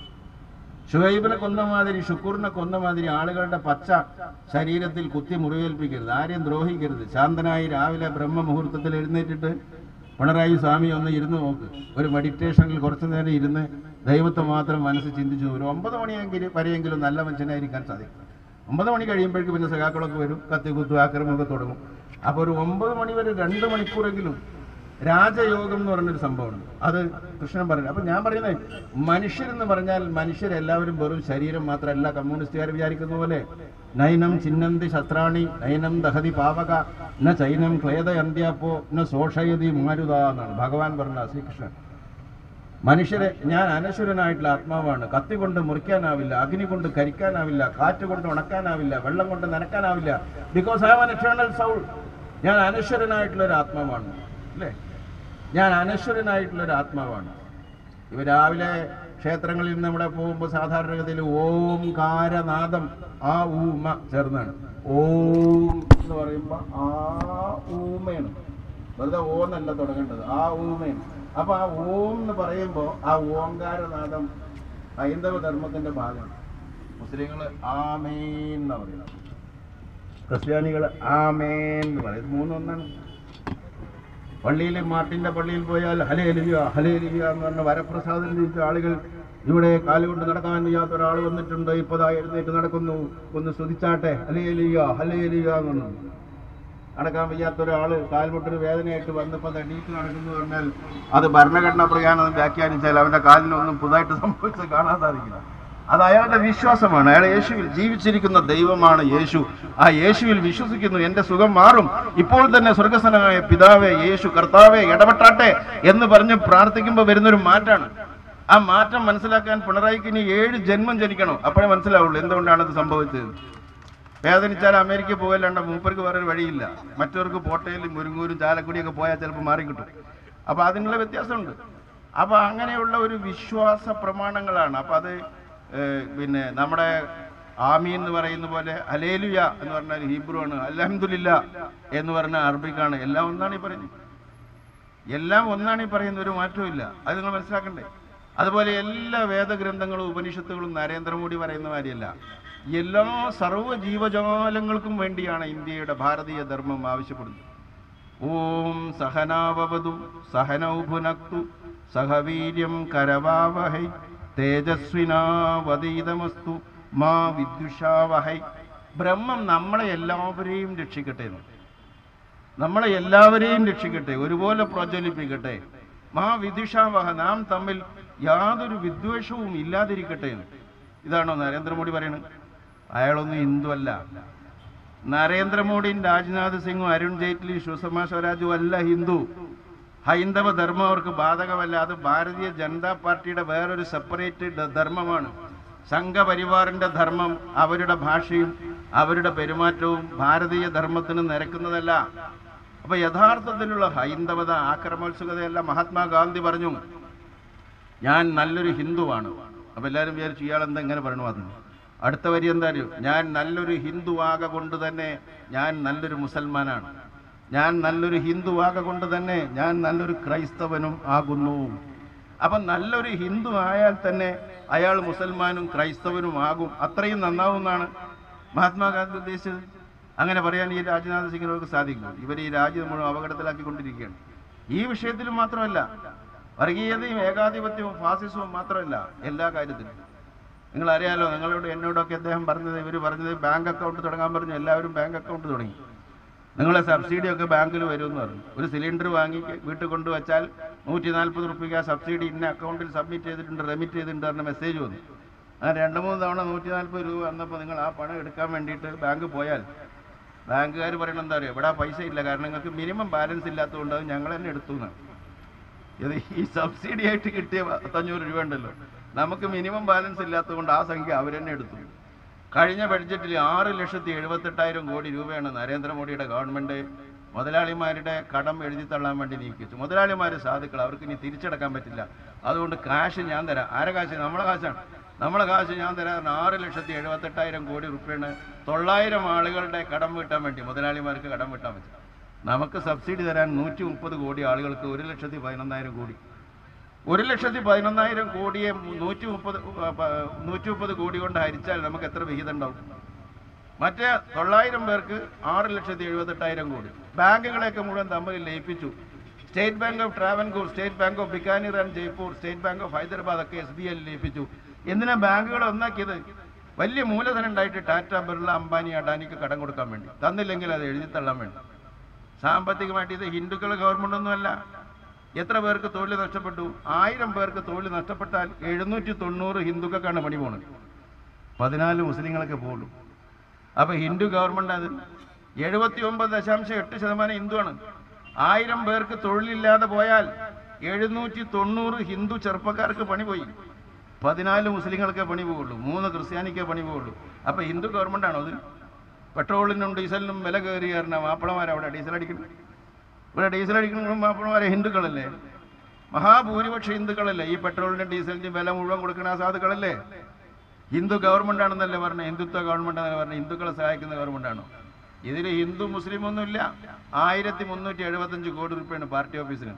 S1: ഷുഹൈബിനെ കൊന്ന മാതിരി ഷുക്കൂറിനെ കൊന്ന മാതിരി ആളുകളുടെ പച്ച ശരീരത്തിൽ കുത്തി മുറിവേൽപ്പിക്കരുത് ആരെയും ദ്രോഹിക്കരുത് ശാന്തനായി രാവിലെ ബ്രഹ്മ മുഹൂർത്തത്തിൽ എഴുന്നേറ്റിട്ട് പിണറായി സ്വാമി ഒന്ന് ഇരുന്ന് നോക്ക് ഒരു മെഡിറ്റേഷനിൽ കുറച്ചു നേരം ഇരുന്ന് ദൈവത്തെ മാത്രം മനസ്സ് ചിന്തിച്ചു ഒരു ഒമ്പത് മണിയെങ്കിലും വരെയെങ്കിലും നല്ല മനുഷ്യനായിരിക്കാൻ സാധിക്കും ഒമ്പത് മണി കഴിയുമ്പോഴേക്കും പിന്നെ സഖാക്കളൊക്കെ വരും കത്തി കുത്തു ആക്രമണമൊക്കെ തുടങ്ങും അപ്പോൾ ഒരു ഒമ്പത് മണി വരെ രണ്ട് മണിക്കൂറെങ്കിലും രാജയോഗം എന്ന് പറഞ്ഞൊരു സംഭവമുണ്ട് അത് കൃഷ്ണൻ പറഞ്ഞു അപ്പൊ ഞാൻ പറയുന്നത് മനുഷ്യരെന്ന് പറഞ്ഞാൽ മനുഷ്യരെല്ലാവരും വെറും ശരീരം മാത്രമല്ല കമ്മ്യൂണിസ്റ്റുകാർ വിചാരിക്കുന്ന പോലെ നയനം ചിന്നന്തി ശസ്ത്രാണി നയനം ദഹതി പാവക ന ചൈനം ക്ലേദയന്ത്യാപ്പോ ന ശോഷയതി മാരുത എന്നാണ് ഭഗവാൻ പറഞ്ഞ ശ്രീകൃഷ്ണൻ മനുഷ്യരെ ഞാൻ അനശ്വരനായിട്ടുള്ള ആത്മാവാണ് കത്തി കൊണ്ട് മുറിക്കാനാവില്ല അഗ്നി കൊണ്ട് കരിക്കാനാവില്ല കാറ്റ് കൊണ്ട് ഉണക്കാനാവില്ല വെള്ളം കൊണ്ട് നനക്കാനാവില്ല because I an eternal soul ഞാൻ അനശ്വരനായിട്ടുള്ള ഒരു ആത്മാവാണ് അല്ലേ ഞാൻ അനശ്വരനായിട്ടുള്ള ഒരു ആത്മാവാണ് ഇവ രാവിലെ ക്ഷേത്രങ്ങളിൽ നിന്ന് ഇവിടെ പോകുമ്പോൾ സാധാരണഗതിയിൽ ഓംകാരനാദം ആ ഊമ ചേർന്നാണ് ഓം എന്ന് പറയുമ്പോൾ ആ ഊമയാണ് വെറുതെ ഓ എന്നല്ല തുടങ്ങേണ്ടത് ആ ഊമയാണ് അപ്പൊ ആ ഓം എന്ന് പറയുമ്പോൾ ആ ഓംകാരനാദം ഹൈന്ദവ ധർമ്മത്തിന്റെ ഭാഗമാണ് മുസ്ലിങ്ങൾ ആമേൻ എന്ന് പറയുന്നത് ക്രിസ്ത്യാനികൾ ആമേൻ എന്ന് പറയും ഇത് മൂന്നൊന്നാണ് പള്ളിയിൽ മാട്ടിന്റെ പള്ളിയിൽ പോയാൽ ഹലേ ലിവിയ ഹലേ ലിവിയ എന്ന് പറഞ്ഞ വരപ്രസാദം ജയിച്ച ആളുകൾ ഇവിടെ കാലുകൊണ്ട് നടക്കാൻ വയ്യാത്ത ഒരാൾ വന്നിട്ടുണ്ട് ഇപ്പതാ എഴുന്നേറ്റ് നടക്കുന്നു ഒന്ന് സ്തുതിച്ചാട്ടെ ഹലേ ലിവിയ ഹലേ ലിവിയ എന്ന് പറഞ്ഞു നടക്കാൻ വയ്യാത്ത ഒരാള് കാൽമുട്ടൊരു വേദനയായിട്ട് വന്നപ്പോൾ അത് എണീറ്റ് നടക്കുന്നു പറഞ്ഞാൽ അത് ഭരണഘടന പ്രകാരം വ്യാഖ്യാനിച്ചാൽ അവന്റെ കാലിനൊന്നും പുതുതായിട്ട് സംഭവിച്ച് കാണാൻ സാധിക്കില്ല അത് അയാളുടെ വിശ്വാസമാണ് അയാൾ യേശുവിൽ ജീവിച്ചിരിക്കുന്ന ദൈവമാണ് യേശു ആ യേശുവിൽ വിശ്വസിക്കുന്നു എന്റെ സുഖം മാറും ഇപ്പോൾ തന്നെ സ്വർഗസ്ഥനായ പിതാവേ യേശു കർത്താവെ ഇടപെട്ടാട്ടെ എന്ന് പറഞ്ഞ് പ്രാർത്ഥിക്കുമ്പോൾ വരുന്നൊരു മാറ്റാണ് ആ മാറ്റം മനസ്സിലാക്കാൻ പിണറായിക്ക് ഇനി ഏഴ് ജന്മം ജനിക്കണം അപ്പോഴേ മനസ്സിലാവുള്ളൂ എന്തുകൊണ്ടാണ് ഇത് സംഭവിച്ചത് വേദനിച്ചാൽ അമേരിക്ക പോകല്ലാണ്ട് മൂപ്പർക്ക് വേറൊരു വഴിയില്ല മറ്റവർക്ക് പോട്ടയിലും മുരുങ്ങൂരും ചാലക്കുടിയൊക്കെ പോയാൽ ചിലപ്പോൾ മാറിക്കിട്ടും അപ്പോൾ അതിനുള്ള വ്യത്യാസമുണ്ട് അപ്പോൾ അങ്ങനെയുള്ള ഒരു വിശ്വാസ പ്രമാണങ്ങളാണ് അപ്പോൾ അത് ഏഹ്, പിന്നെ നമ്മുടെ ആമി എന്ന് പറയുന്ന പോലെ അലേലുയ എന്ന് പറഞ്ഞാൽ ഹീബ്രു ആണ് അലഹമുല്ല എന്ന് പറഞ്ഞാൽ അറബിക്കാണ് എല്ലാം ഒന്നാണ് ഈ പറയുന്നത് എല്ലാം ഒന്നാണ് ഈ പറയുന്ന ഒരു മാറ്റവും ഇല്ല അത് നിങ്ങൾ മനസ്സിലാക്കണ്ടേ അതുപോലെ എല്ലാ വേദഗ്രന്ഥങ്ങളും ഉപനിഷത്തുകളും നരേന്ദ്രമോദി പറയുന്ന മാതിരിയല്ല എല്ലാ സർവ്വ ജീവജാലങ്ങൾക്കും വേണ്ടിയാണ് ഇന്ത്യയുടെ ഭാരതീയ ധർമ്മം ആവശ്യപ്പെടുന്നത് ഓം സഹനാവവതു സഹനൗ ഭുനക്തു സഹവീര്യം കരവാവഹൈ തേജസ്വിനാവതീതമസ്തു മാ വിദ്യുഷാവഹൈ ബ്രഹ്മം നമ്മളെ എല്ലാവരെയും രക്ഷിക്കട്ടെ എന്ന് നമ്മളെ എല്ലാവരെയും രക്ഷിക്കട്ടെ ഒരുപോലെ പ്രജ്വലിപ്പിക്കട്ടെ മാ വിദിഷാവഹ നാം തമ്മിൽ യാതൊരു വിദ്വേഷവും ഇല്ലാതിരിക്കട്ടെ എന്ന് ഇതാണോ നരേന്ദ്രമോദി പറയുന്നത് അയാളൊന്നും ഹിന്ദു അല്ല നരേന്ദ്രമോദിയും രാജ്നാഥ് സിംഗും അരുൺ ജെയ്റ്റ്ലി സുഷമ സ്വരാജും അല്ല ഹിന്ദു ഹൈന്ദവ ധർമ്മം അവർക്ക് ബാധകമല്ല അത് ഭാരതീയ ജനതാ പാർട്ടിയുടെ വേറൊരു സെപ്പറേറ്റ് ഡ- ധർമ്മമാണ് സംഘപരിവാറിന്റെ ധർമ്മം അവരുടെ ഭാഷയും അവരുടെ പെരുമാറ്റവും ഭാരതീയ ധർമ്മത്തിന് നിരക്കുന്നതല്ല അപ്പൊ യഥാർത്ഥത്തിലുള്ള ഹൈന്ദവത ആക്രമോത്സുകതയല്ല മഹാത്മാഗാന്ധി പറഞ്ഞു ഞാൻ നല്ലൊരു ഹിന്ദുവാണ് അപ്പൊ എല്ലാവരും വിചാരിച്ചു ഇയാൾ എന്താ ഇങ്ങനെ പറഞ്ഞു വന്നു അടുത്ത വരി എന്താ അറിയോ ഞാൻ നല്ലൊരു ഹിന്ദുവാക കൊണ്ട് തന്നെ ഞാൻ നല്ലൊരു മുസൽമാനാണ് ഞാൻ നല്ലൊരു ഹിന്ദുവാക കൊണ്ട് തന്നെ ഞാൻ നല്ലൊരു ക്രൈസ്തവനും ആകുന്നു അപ്പൊ നല്ലൊരു ഹിന്ദു ആയാൽ തന്നെ അയാൾ മുസൽമാനും ക്രൈസ്തവനും ആകും അത്രയും നന്നാവും എന്നാണ് മഹാത്മാഗാന്ധി ഉദ്ദേശിച്ചത് അങ്ങനെ പറയാൻ ഈ രാജ്നാഥ് സിംഗിനവർക്ക് സാധിക്കും ഇവർ ഈ രാജ്യം മുഴുവൻ അപകടത്തിലാക്കിക്കൊണ്ടിരിക്കുകയാണ് ഈ വിഷയത്തിലും മാത്രമല്ല വർഗീയതയും ഏകാധിപത്യവും ഫാസിസവും മാത്രമല്ല എല്ലാ കാര്യത്തിലും നിങ്ങൾ അറിയാലോ നിങ്ങളോട് എന്നോടൊക്കെ അദ്ദേഹം പറഞ്ഞത് ഇവർ പറഞ്ഞത് ബാങ്ക് അക്കൗണ്ട് തുടങ്ങാൻ പറഞ്ഞു എല്ലാവരും ബാങ്ക് അക്കൗണ്ട് തുടങ്ങി നിങ്ങളെ സബ്സിഡി ഒക്കെ ബാങ്കിൽ വരുമെന്ന് പറഞ്ഞു ഒരു സിലിണ്ടർ വാങ്ങി വീട്ടിൽ കൊണ്ടുവച്ചാൽ നൂറ്റി നാൽപ്പത് റുപ്യക്ക് ആ സബ്സിഡി ഇന്ന അക്കൗണ്ടിൽ സബ്മിറ്റ് ചെയ്തിട്ടുണ്ട് റെമിറ്റ് ചെയ്തിട്ടുണ്ട് പറഞ്ഞ മെസ്സേജ് വന്നു അങ്ങനെ രണ്ട് മൂന്ന് തവണ നൂറ്റി നാൽപ്പത് രൂപ വന്നപ്പോൾ നിങ്ങൾ ആ പണം എടുക്കാൻ വേണ്ടിയിട്ട് ബാങ്ക് പോയാൽ ബാങ്കുകാർ പറയണത് എന്താ പറയുക ഇവിടെ ആ പൈസ ഇല്ല കാരണം നിങ്ങൾക്ക് മിനിമം ബാലൻസ് ഇല്ലാത്തതുകൊണ്ട് അത് ഞങ്ങൾ തന്നെ എടുത്തു എന്നാണ് ഇത് ഈ സബ്സിഡി ആയിട്ട് കിട്ടിയ പത്തഞ്ഞൂറ് രൂപ ഉണ്ടല്ലോ നമുക്ക് മിനിമം ബാലൻസ് ഇല്ലാത്തതുകൊണ്ട് ആ സംഖ്യ അവർ തന്നെ എടുത്തു കഴിഞ്ഞ ബഡ്ജറ്റിൽ ആറ് ലക്ഷത്തി എഴുപത്തെട്ടായിരം കോടി രൂപയാണ് നരേന്ദ്രമോദിയുടെ ഗവൺമെന്റ് മുതലാളിമാരുടെ കടം എഴുതി തള്ളാൻ വേണ്ടി നീക്കിച്ചു മുതലാളിമാർ സാധുക്കൾ അവർക്ക് ഇനി തിരിച്ചടക്കാൻ പറ്റില്ല അതുകൊണ്ട് കാശ് ഞാൻ തരാം ആരെ കാശ് നമ്മളെ കാശാണ് നമ്മളെ കാശ് ഞാൻ തരാൻ ആറ് ലക്ഷത്തി എഴുപത്തെട്ടായിരം കോടി റുപ്യാണ് തൊള്ളായിരം ആളുകളുടെ കടം വീട്ടാൻ വേണ്ടി മുതലാളിമാർക്ക് കടം വീട്ടാൻ പറ്റും നമുക്ക് സബ്സിഡി തരാൻ നൂറ്റി മുപ്പത് കോടി ആളുകൾക്ക് ഒരു ലക്ഷത്തി പതിനൊന്നായിരം കോടി ഒരു ലക്ഷത്തി പതിനൊന്നായിരം കോടിയെ നൂറ്റി മുപ്പത് നൂറ്റി മുപ്പത് കോടി കൊണ്ട് ഹരിച്ചാൽ നമുക്ക് എത്ര വിഹിതം ഉണ്ടാവും മറ്റേ തൊള്ളായിരം പേർക്ക് ആറ് ലക്ഷത്തി എഴുപത്തെട്ടായിരം കോടി ബാങ്കുകളെയൊക്കെ മുഴുവൻ തമ്മിൽ ലയിപ്പിച്ചു State Bank of Travancore State Bank of Bikaner and Jaipur State Bank of Hyderabad ഒക്കെ എസ് ബി ഐയിൽ ലയിപ്പിച്ചു എന്തിനാ ബാങ്കുകളെ ഒന്നാക്കിയത് വലിയ മൂലധനം ഉണ്ടായിട്ട് ടാറ്റ ബിർള അംബാനി അഡാനിക്ക് കടം കൊടുക്കാൻ വേണ്ടി തന്നില്ലെങ്കിൽ അത് എഴുതി തള്ളാൻ വേണ്ടി സാമ്പത്തികമായിട്ട് ഇത് ഹിന്ദുക്കൾ ഗവൺമെന്റ് ഒന്നുമല്ല എത്ര പേർക്ക് തൊഴിൽ നഷ്ടപ്പെട്ടു ആയിരം പേർക്ക് തൊഴിൽ നഷ്ടപ്പെട്ടാൽ എഴുന്നൂറ്റി തൊണ്ണൂറ് ഹിന്ദുക്കൾക്കാണ് പണി പോണത് പതിനാല് മുസ്ലിങ്ങളൊക്കെ പോകുള്ളൂ അപ്പൊ ഹിന്ദു ഗവൺമെന്റ് അത് എഴുപത്തി ഒമ്പത് ദശാംശം എട്ട് ശതമാനം ഹിന്ദുവാണ് ആയിരം പേർക്ക് തൊഴിലില്ലാതെ പോയാൽ എഴുന്നൂറ്റി തൊണ്ണൂറ് ഹിന്ദു ചെറുപ്പക്കാർക്ക് പണി പോയി പതിനാല് മുസ്ലിങ്ങൾക്ക് പണി പോകുള്ളൂ മൂന്ന് ക്രിസ്ത്യാനിക്കേ പണി പോകുള്ളൂ അപ്പൊ ഹിന്ദു ഗവൺമെന്റ് ആണോ അത് പെട്രോളിനും ഡീസലിനും വില കയറി കാരണം മാപ്പിളമാർ അവിടെ ഡീസൽ അടിക്കുന്നു ഇവിടെ ഡീസൽ അടിക്കുന്ന മാപ്പിളമാരെ ഹിന്ദുക്കളല്ലേ മഹാഭൂരിപക്ഷ ഹിന്ദുക്കളല്ലേ ഈ പെട്രോളിന്റെ ഡീസലിന്റെയും വില മുഴുവൻ കൊടുക്കുന്ന ആ സാധുക്കളല്ലേ ഹിന്ദു ഗവൺമെന്റ് ആണെന്നല്ലേ പറഞ്ഞ ഹിന്ദുത്വ ഗവൺമെന്റ് ആണെന്ന് പറഞ്ഞ ഹിന്ദുക്കളെ സഹായിക്കുന്ന ഗവൺമെന്റ് ആണോ ഇതിൽ ഹിന്ദു മുസ്ലിം ഒന്നുമില്ല ആയിരത്തി മുന്നൂറ്റി എഴുപത്തഞ്ച് കോടി രൂപയാണ് പാർട്ടി ഓഫീസിന്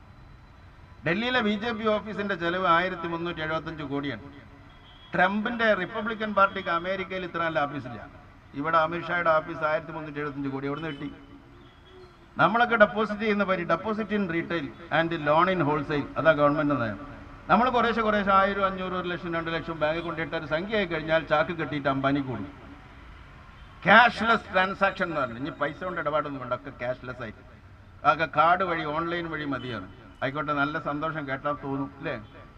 S1: ഡൽഹിയിലെ ബി ജെ പി ഓഫീസിന്റെ ചെലവ് ആയിരത്തി മുന്നൂറ്റി എഴുപത്തഞ്ച് കോടിയാണ് ട്രംപിന്റെ റിപ്പബ്ലിക്കൻ പാർട്ടിക്ക് അമേരിക്കയിൽ ഇത്ര നല്ല ഓഫീസില്ല ഇവിടെ അമിത്ഷായുടെ ഓഫീസ് ആയിരത്തി മുന്നൂറ്റി എഴുപത്തഞ്ച് കോടി എവിടെ നിന്ന് കിട്ടി നമ്മളൊക്കെ ഡെപ്പോസിറ്റ് ചെയ്യുന്ന പരി deposit in retail and loan in wholesale അതാ ഗവൺമെന്റ് നയം നമ്മൾ കുറേശ്ശെ കുറേശ്ശെ ആയിരം അഞ്ഞൂറ് ഒരു ലക്ഷം രണ്ട് ലക്ഷം ബാങ്കിൽ കൊണ്ടിട്ട് ഒരു സംഖ്യ ആയി കഴിഞ്ഞാൽ ചാക്ക് കെട്ടിയിട്ട് അംബാനി കൂടും ക്യാഷ്ലെസ് ട്രാൻസാക്ഷൻ എന്ന് പറഞ്ഞു ഇനി പൈസ കൊണ്ട് ഇടപാടൊന്നും വേണ്ട ഒക്കെ ക്യാഷ്ലെസ് ആയിട്ട് അതൊക്കെ കാർഡ് വഴി ഓൺലൈൻ വഴി മതിയാണ് ആയിക്കോട്ടെ നല്ല സന്തോഷം കേട്ടാൽ തോന്നും അല്ലേ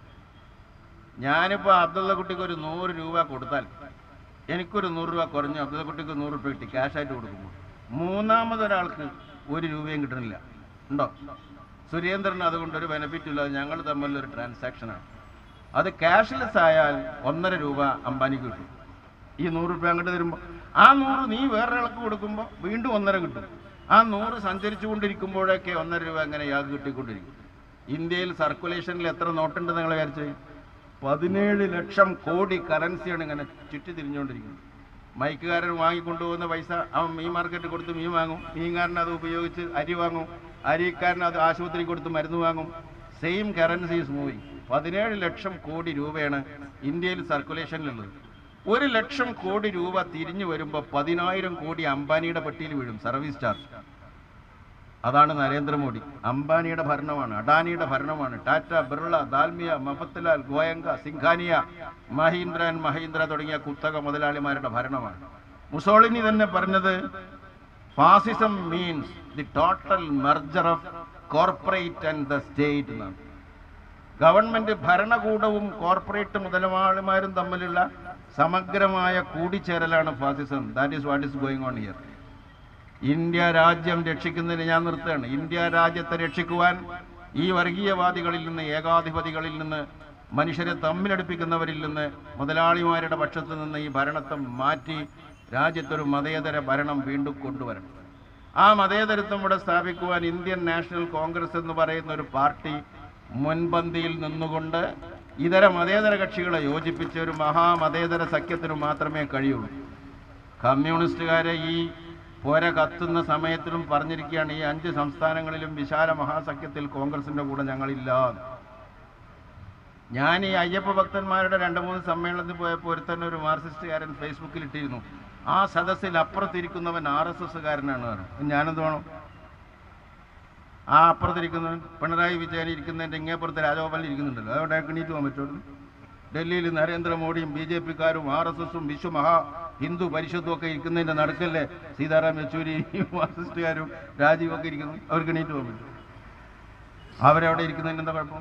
S1: ഞാനിപ്പോൾ അബ്ദുള്ള കുട്ടിക്ക് ഒരു നൂറ് രൂപ കൊടുത്താൽ എനിക്കൊരു നൂറ് രൂപ കുറഞ്ഞു അബ്ദുള്ള കുട്ടിക്ക് നൂറ് രൂപ കിട്ടി ക്യാഷായിട്ട് കൊടുക്കുമ്പോൾ മൂന്നാമതൊരാൾക്ക് ഒരു രൂപയും കിട്ടണില്ല ഉണ്ടോ സുരേന്ദ്രന് അതുകൊണ്ട് ഒരു ബെനിഫിറ്റ് ഇല്ലാതെ ഞങ്ങൾ തമ്മിലൊരു ട്രാൻസാക്ഷനാണ് അത് ക്യാഷ്ലെസ് ആയാൽ ഒന്നര രൂപ അംബാനിക്ക് കിട്ടും ഈ നൂറ് രൂപ അങ്ങോട്ട് തരുമ്പോൾ ആ നൂറ് നീ വേറൊരാൾക്ക് കൊടുക്കുമ്പോൾ വീണ്ടും ഒന്നര കിട്ടും ആ നൂറ് സഞ്ചരിച്ചു കൊണ്ടിരിക്കുമ്പോഴൊക്കെ ഒന്നര രൂപ അങ്ങനെ ഇയാൾക്ക് കിട്ടിക്കൊണ്ടിരിക്കും ഇന്ത്യയിൽ സർക്കുലേഷനിൽ എത്ര നോട്ടുണ്ട് നിങ്ങൾ വിചാരിച്ചു പതിനേഴ് ലക്ഷം കോടി കറൻസിയാണ് ഇങ്ങനെ ചുറ്റി തിരിഞ്ഞുകൊണ്ടിരിക്കുന്നത് മൈക്കുകാരൻ വാങ്ങിക്കൊണ്ടുപോകുന്ന പൈസ അവൻ മീൻ മാർക്കറ്റ് കൊടുത്ത് മീൻ വാങ്ങും മീൻകാരൻ അത് ഉപയോഗിച്ച് അരി വാങ്ങും അരിക്കാരൻ അത് ആശുപത്രി കൊടുത്ത് മരുന്ന് വാങ്ങും സെയിം കറൻസി ഈസ് മൂവിങ് പതിനേഴ് ലക്ഷം കോടി രൂപയാണ് ഇന്ത്യയിൽ സർക്കുലേഷനിലുള്ളത് ഒരു ലക്ഷം കോടി രൂപ തിരിഞ്ഞു വരുമ്പോൾ പതിനായിരം കോടി അംബാനിയുടെ പെട്ടിയിൽ വീഴും സർവീസ് ചാർജ് അതാണ് നരേന്ദ്രമോദി അംബാനിയുടെ ഭരണമാണ് അഡാനിയുടെ ഭരണമാണ് ടാറ്റ ബിർള ദാൽമിയ മഫത്ലാൽ ഗോയങ്ക സിംഘാനിയ മഹീന്ദ്ര ആൻഡ് മഹീന്ദ്ര തുടങ്ങിയ കുത്തക മുതലാളിമാരുടെ ഭരണമാണ് മുസോളിനി തന്നെ പറഞ്ഞത് fascism means the total merger of corporate and the state എന്നാണ് ഗവൺമെന്റ് ഭരണകൂടവും കോർപ്പറേറ്റ് മുതലാളിമാരും തമ്മിലുള്ള സമഗ്രമായ കൂടിച്ചേരലാണ് fascism that is what is going on here India രാജ്യം രക്ഷിക്കുന്നതിന് ഞാൻ നിർത്തുകയാണ് ഇന്ത്യ രാജ്യത്തെ രക്ഷിക്കുവാൻ ഈ വർഗീയവാദികളിൽ നിന്ന് ഏകാധിപതികളിൽ നിന്ന് മനുഷ്യരെ തമ്മിലടുപ്പിക്കുന്നവരിൽ നിന്ന് മുതലാളിമാരുടെ പക്ഷത്ത് നിന്ന് ഈ ഭരണത്തെ മാറ്റി രാജ്യത്തൊരു മതേതര ഭരണം വീണ്ടും കൊണ്ടുവരണം ആ മതേതരത്വം ഇവിടെ സ്ഥാപിക്കുവാൻ ഇന്ത്യൻ നാഷണൽ കോൺഗ്രസ് എന്ന് പറയുന്ന ഒരു പാർട്ടി മുൻപന്തിയിൽ നിന്നുകൊണ്ട് ഇതര മതേതര കക്ഷികളെ യോജിപ്പിച്ച് ഒരു മഹാമതേതര സഖ്യത്തിന് മാത്രമേ കഴിയുള്ളൂ കമ്മ്യൂണിസ്റ്റുകാരെ ഈ പോര കത്തുന്ന സമയത്തിലും പറഞ്ഞിരിക്കുകയാണ് ഈ അഞ്ച് സംസ്ഥാനങ്ങളിലും വിശാല മഹാസഖ്യത്തിൽ കോൺഗ്രസിന്റെ കൂടെ ഞങ്ങളില്ല എന്ന്. ഞാൻ ഈ അയ്യപ്പ ഭക്തന്മാരുടെ രണ്ട് മൂന്ന് സമ്മേളനത്തിൽ പോയപ്പോൾ ഒരുത്തന്നെ ഒരു മാർക്സിസ്റ്റുകാരൻ ഫേസ്ബുക്കിൽ ഇട്ടിരുന്നു ആ സദസ്സിൽ അപ്പുറത്തിരിക്കുന്നവൻ ആർ എസ് എസ്സുകാരനാണ് ഞാനെന്ത് വേണം ആ അപ്പുറത്തിരിക്കുന്നവൻ പിണറായി വിജയൻ ഇരിക്കുന്നതിൻ്റെ ഇങ്ങേപ്പുറത്ത് രാജഗോപാലിൽ ഇരിക്കുന്നുണ്ടല്ലോ അതുകൊണ്ട് അയാൾക്ക് എണീറ്റ് പോകാൻ പറ്റുള്ളൂ ഡൽഹിയിൽ നരേന്ദ്രമോദിയും ബി ജെ പിക്കാരും ആർ എസ് എസും വിശ്വ മഹാ ഹിന്ദു പരിഷത്തും ഒക്കെ ഇരിക്കുന്നതിൻ്റെ നടുക്കല്ലേ സീതാറാം യെച്ചൂരി മാർക്സിസ്റ്റുകാരും രാജീവും ഒക്കെ ഇരിക്കുന്നു അവർക്ക് എണീറ്റ് പോകാൻ പറ്റും അവരവിടെ ഇരിക്കുന്നതിന് എന്താ കുഴപ്പം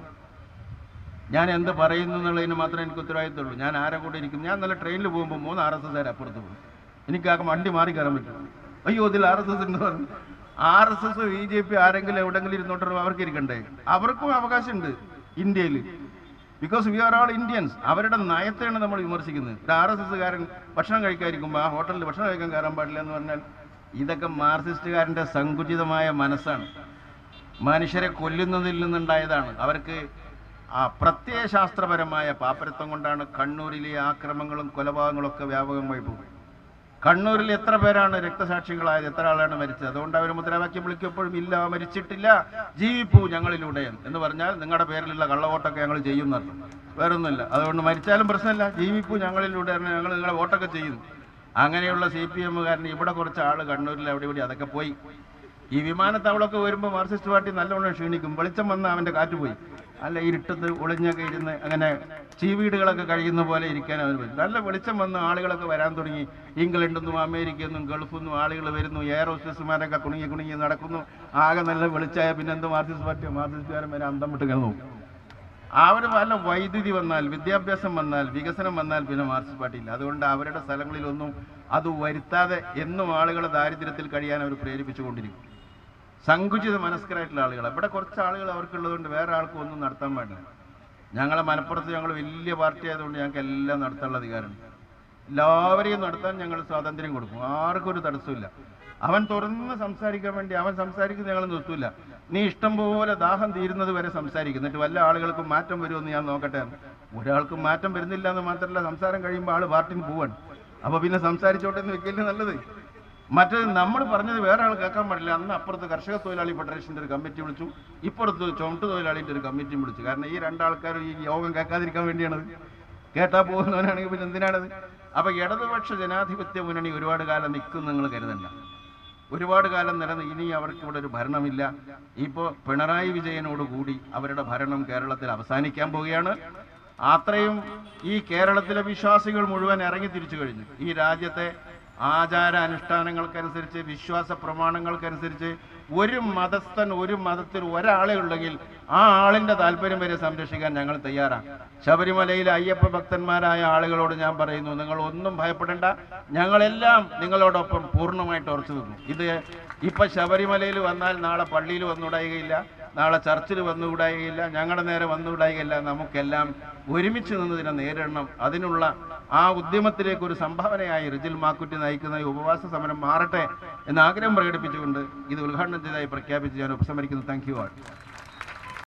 S1: ഞാൻ എന്ത് പറയുന്നു എന്നുള്ളതിന് മാത്രമേ എനിക്ക് ഉത്തരവാദിത്തമുള്ളൂ ഞാൻ ആരെ കൂടെ ഇരിക്കും ഞാൻ നല്ല ട്രെയിനിൽ പോകുമ്പോൾ മൂന്ന് ആർ എസ് എസ്കാർ അപ്പുറത്ത് പോകും എനിക്ക് ആ വണ്ടി മാറി കയറാൻ പറ്റും അയ്യോ ഇതിൽ ആർ എസ് എസ് എന്ന് പറഞ്ഞു R S S B J P ആരെങ്കിലും എവിടെങ്കിലും ഇരുന്നോട്ടോ അവർക്ക് ഇരിക്കണ്ടേ അവർക്കും അവകാശമുണ്ട് ഇന്ത്യയിൽ because we are all Indians അവരുടെ നയത്തെയാണ് നമ്മൾ വിമർശിക്കുന്നത് ഒരു ആർ എസ് എസ്സുകാരൻ ഭക്ഷണം കഴിക്കാതിരിക്കുമ്പോൾ ആ ഹോട്ടലിൽ ഭക്ഷണം കഴിക്കാൻ കയറാൻ പാടില്ല എന്ന് പറഞ്ഞാൽ ഇതൊക്കെ മാർക്സിസ്റ്റുകാരൻ്റെ സങ്കുചിതമായ മനസ്സാണ് മനുഷ്യരെ കൊല്ലുന്നതിൽ നിന്നുണ്ടായതാണ് അവർക്ക് ആ പ്രത്യയശാസ്ത്രപരമായ പാപ്പരത്വം കൊണ്ടാണ് കണ്ണൂരിലെ ആക്രമങ്ങളും കൊലപാതകങ്ങളും ഒക്കെ വ്യാപകമായി പോകുന്നത് കണ്ണൂരിൽ എത്ര പേരാണ് രക്തസാക്ഷികളായത് എത്ര ആളാണ് മരിച്ചത് അതുകൊണ്ട് അവർ മുദ്രാവാക്യം വിളിക്കപ്പോഴും ഇല്ല മരിച്ചിട്ടില്ല ജീവിപ്പൂ ഞങ്ങളിലൂടെ എന്ന് പറഞ്ഞാൽ നിങ്ങളുടെ പേരിലുള്ള കള്ളവോട്ടൊക്കെ ഞങ്ങൾ ചെയ്യും എന്നർത്ഥം വേറൊന്നുമില്ല അതുകൊണ്ട് മരിച്ചാലും പ്രശ്നമില്ല ജീവിപ്പൂ ഞങ്ങളിലൂടെ ഞങ്ങൾ നിങ്ങളെ വോട്ടൊക്കെ ചെയ്യുന്നു അങ്ങനെയുള്ള സി പി എമ്മുകാരന് ഇവിടെ കുറച്ച് ആൾ കണ്ണൂരിൽ അവിടെ ഇവിടെ അതൊക്കെ പോയി ഈ വിമാനത്താവളമൊക്കെ വരുമ്പോൾ മാർക്സിസ്റ്റ് പാർട്ടി നല്ലവണ്ണം ക്ഷീണിക്കും വെളിച്ചം വന്ന് അവൻ്റെ കാറ്റ് പോയി അല്ല ഇരുട്ടത്ത് ഒളിഞ്ഞൊക്കെ ഇരുന്ന് അങ്ങനെ ചീവീടുകളൊക്കെ കഴിയുന്ന പോലെ ഇരിക്കാൻ അവർ പറ്റും നല്ല വെളിച്ചം വന്ന് ആളുകളൊക്കെ വരാൻ തുടങ്ങി ഇംഗ്ലണ്ടിൽ നിന്നും അമേരിക്കയിൽ നിന്നും ഗൾഫിൽ നിന്നും ആളുകൾ വരുന്നു എയർ ഹോസ്റ്റസുമാരൊക്കെ കുണുങ്ങി കുണുങ്ങി നടക്കുന്നു ആകെ നല്ല വെളിച്ചായ പിന്നെ എന്ത് മാർക്സിസ്റ്റ് പാർട്ടി മാർക്സിസ്റ്റുകാരൻ വരെ അന്തം വിട്ട് ഇങ്ങനെ നോക്കും അവർ വല്ല വൈദ്യുതി വന്നാൽ വിദ്യാഭ്യാസം വന്നാൽ വികസനം വന്നാൽ പിന്നെ മാർക്സിസ്റ്റ് പാർട്ടി ഇല്ല അതുകൊണ്ട് അവരുടെ സ്ഥലങ്ങളിലൊന്നും അത് വരുത്താതെ എന്നും ആളുകളെ ദാരിദ്ര്യത്തിൽ കഴിയാൻ അവർ പ്രേരിപ്പിച്ചുകൊണ്ടിരിക്കും സങ്കുചിത മനസ്കരായിട്ടുള്ള ആളുകൾ ഇവിടെ കുറച്ച് ആളുകൾ അവർക്കുള്ളതുകൊണ്ട് വേറെ ആൾക്കും ഒന്നും നടത്താൻ പാടില്ല ഞങ്ങളെ മലപ്പുറത്ത് ഞങ്ങൾ വലിയ പാർട്ടി ആയതുകൊണ്ട് ഞങ്ങൾക്ക് എല്ലാം നടത്താനുള്ള അധികാരമുണ്ട് എല്ലാവരെയും നടത്താൻ ഞങ്ങൾ സ്വാതന്ത്ര്യം കൊടുക്കും ആർക്കും ഒരു തടസ്സമില്ല അവൻ തുറന്ന് സംസാരിക്കാൻ വേണ്ടി അവൻ സംസാരിക്കുന്നത് ഞങ്ങൾ നിർത്തൂല നീ ഇഷ്ടം പോലെ ദാഹം തീരുന്നത് വരെ സംസാരിക്കും എന്നിട്ട് വല്ല ആളുകൾക്കും മാറ്റം വരുമെന്ന് ഞാൻ നോക്കട്ടെ ഒരാൾക്കും മാറ്റം വരുന്നില്ല എന്ന് മാത്രമല്ല സംസാരം കഴിയുമ്പോൾ ആള് പാർട്ടിന് പോവാണ് അപ്പൊ പിന്നെ സംസാരിച്ചോട്ടെ എന്ന് വെക്കല്ലേ നല്ലത് മറ്റേത് നമ്മൾ പറഞ്ഞത് വേറെ ആൾ കേൾക്കാൻ പാടില്ല അന്ന് അപ്പുറത്ത് കർഷക തൊഴിലാളി ഫെഡറേഷൻ്റെ ഒരു കമ്മിറ്റി വിളിച്ചു ഇപ്പുറത്ത് ചുമട്ട് തൊഴിലാളിൻ്റെ ഒരു കമ്മിറ്റിയും വിളിച്ചു കാരണം ഈ രണ്ടാൾക്കാരും ഈ യോഗം കേൾക്കാതിരിക്കാൻ വേണ്ടിയാണത് കേട്ടാ പോകുന്നവനാണെങ്കിൽ പിന്നെ എന്തിനാണത് അപ്പൊ ഇടതുപക്ഷ ജനാധിപത്യ മുന്നണി ഒരുപാട് കാലം നിൽക്കും നിങ്ങൾ കരുതണ്ട ഒരുപാട് കാലം നിലനിന്ന് ഇനി അവർക്ക് ഇവിടെ ഒരു ഭരണമില്ല ഇപ്പോൾ പിണറായി വിജയനോട് കൂടി അവരുടെ ഭരണം കേരളത്തിൽ അവസാനിക്കാൻ പോവുകയാണ് അത്രയും ഈ കേരളത്തിലെ വിശ്വാസികൾ മുഴുവൻ ഇറങ്ങി തിരിച്ചു കഴിഞ്ഞു ഈ രാജ്യത്തെ ആചാര അനുഷ്ഠാനങ്ങൾക്കനുസരിച്ച് വിശ്വാസ പ്രമാണങ്ങൾക്കനുസരിച്ച് ഒരു മതസ്ഥൻ ഒരു മതത്തിൽ ഒരാളെ ഉണ്ടെങ്കിൽ ആ ആളിന്റെ താല്പര്യം വരെ സംരക്ഷിക്കാൻ ഞങ്ങൾ തയ്യാറാണ് ശബരിമലയിലെ അയ്യപ്പ ഭക്തന്മാരായ ആളുകളോട് ഞാൻ പറയുന്നു നിങ്ങൾ ഒന്നും ഭയപ്പെടേണ്ട ഞങ്ങളെല്ലാം നിങ്ങളോടൊപ്പം പൂർണ്ണമായിട്ട് ഉറച്ചു നിന്നു ഇത് ഇപ്പൊ ശബരിമലയിൽ വന്നാൽ നാളെ പള്ളിയിൽ വന്നുകൂടായികയില്ല നാളെ ചർച്ചിൽ വന്നുകൂടായികയില്ല ഞങ്ങളുടെ നേരെ വന്നുകൂടായികയില്ല നമുക്കെല്ലാം ഒരുമിച്ച് നിന്ന് ഇതിനെ നേരിടണം അതിനുള്ള ആ ഉദ്യമത്തിലേക്ക് ഒരു സംഭാവനയായി റിജിൽ മാക്കുറ്റി നയിക്കുന്ന ഈ ഉപവാസ സമരം മാറട്ടെ എന്ന് ആഗ്രഹം പ്രകടിപ്പിച്ചുകൊണ്ട് ഇത് ഉദ്ഘാടനം ചെയ്തതായി പ്രഖ്യാപിച്ച് ഞാൻ ഉപസംഹരിക്കുന്നു താങ്ക് യു ആൾ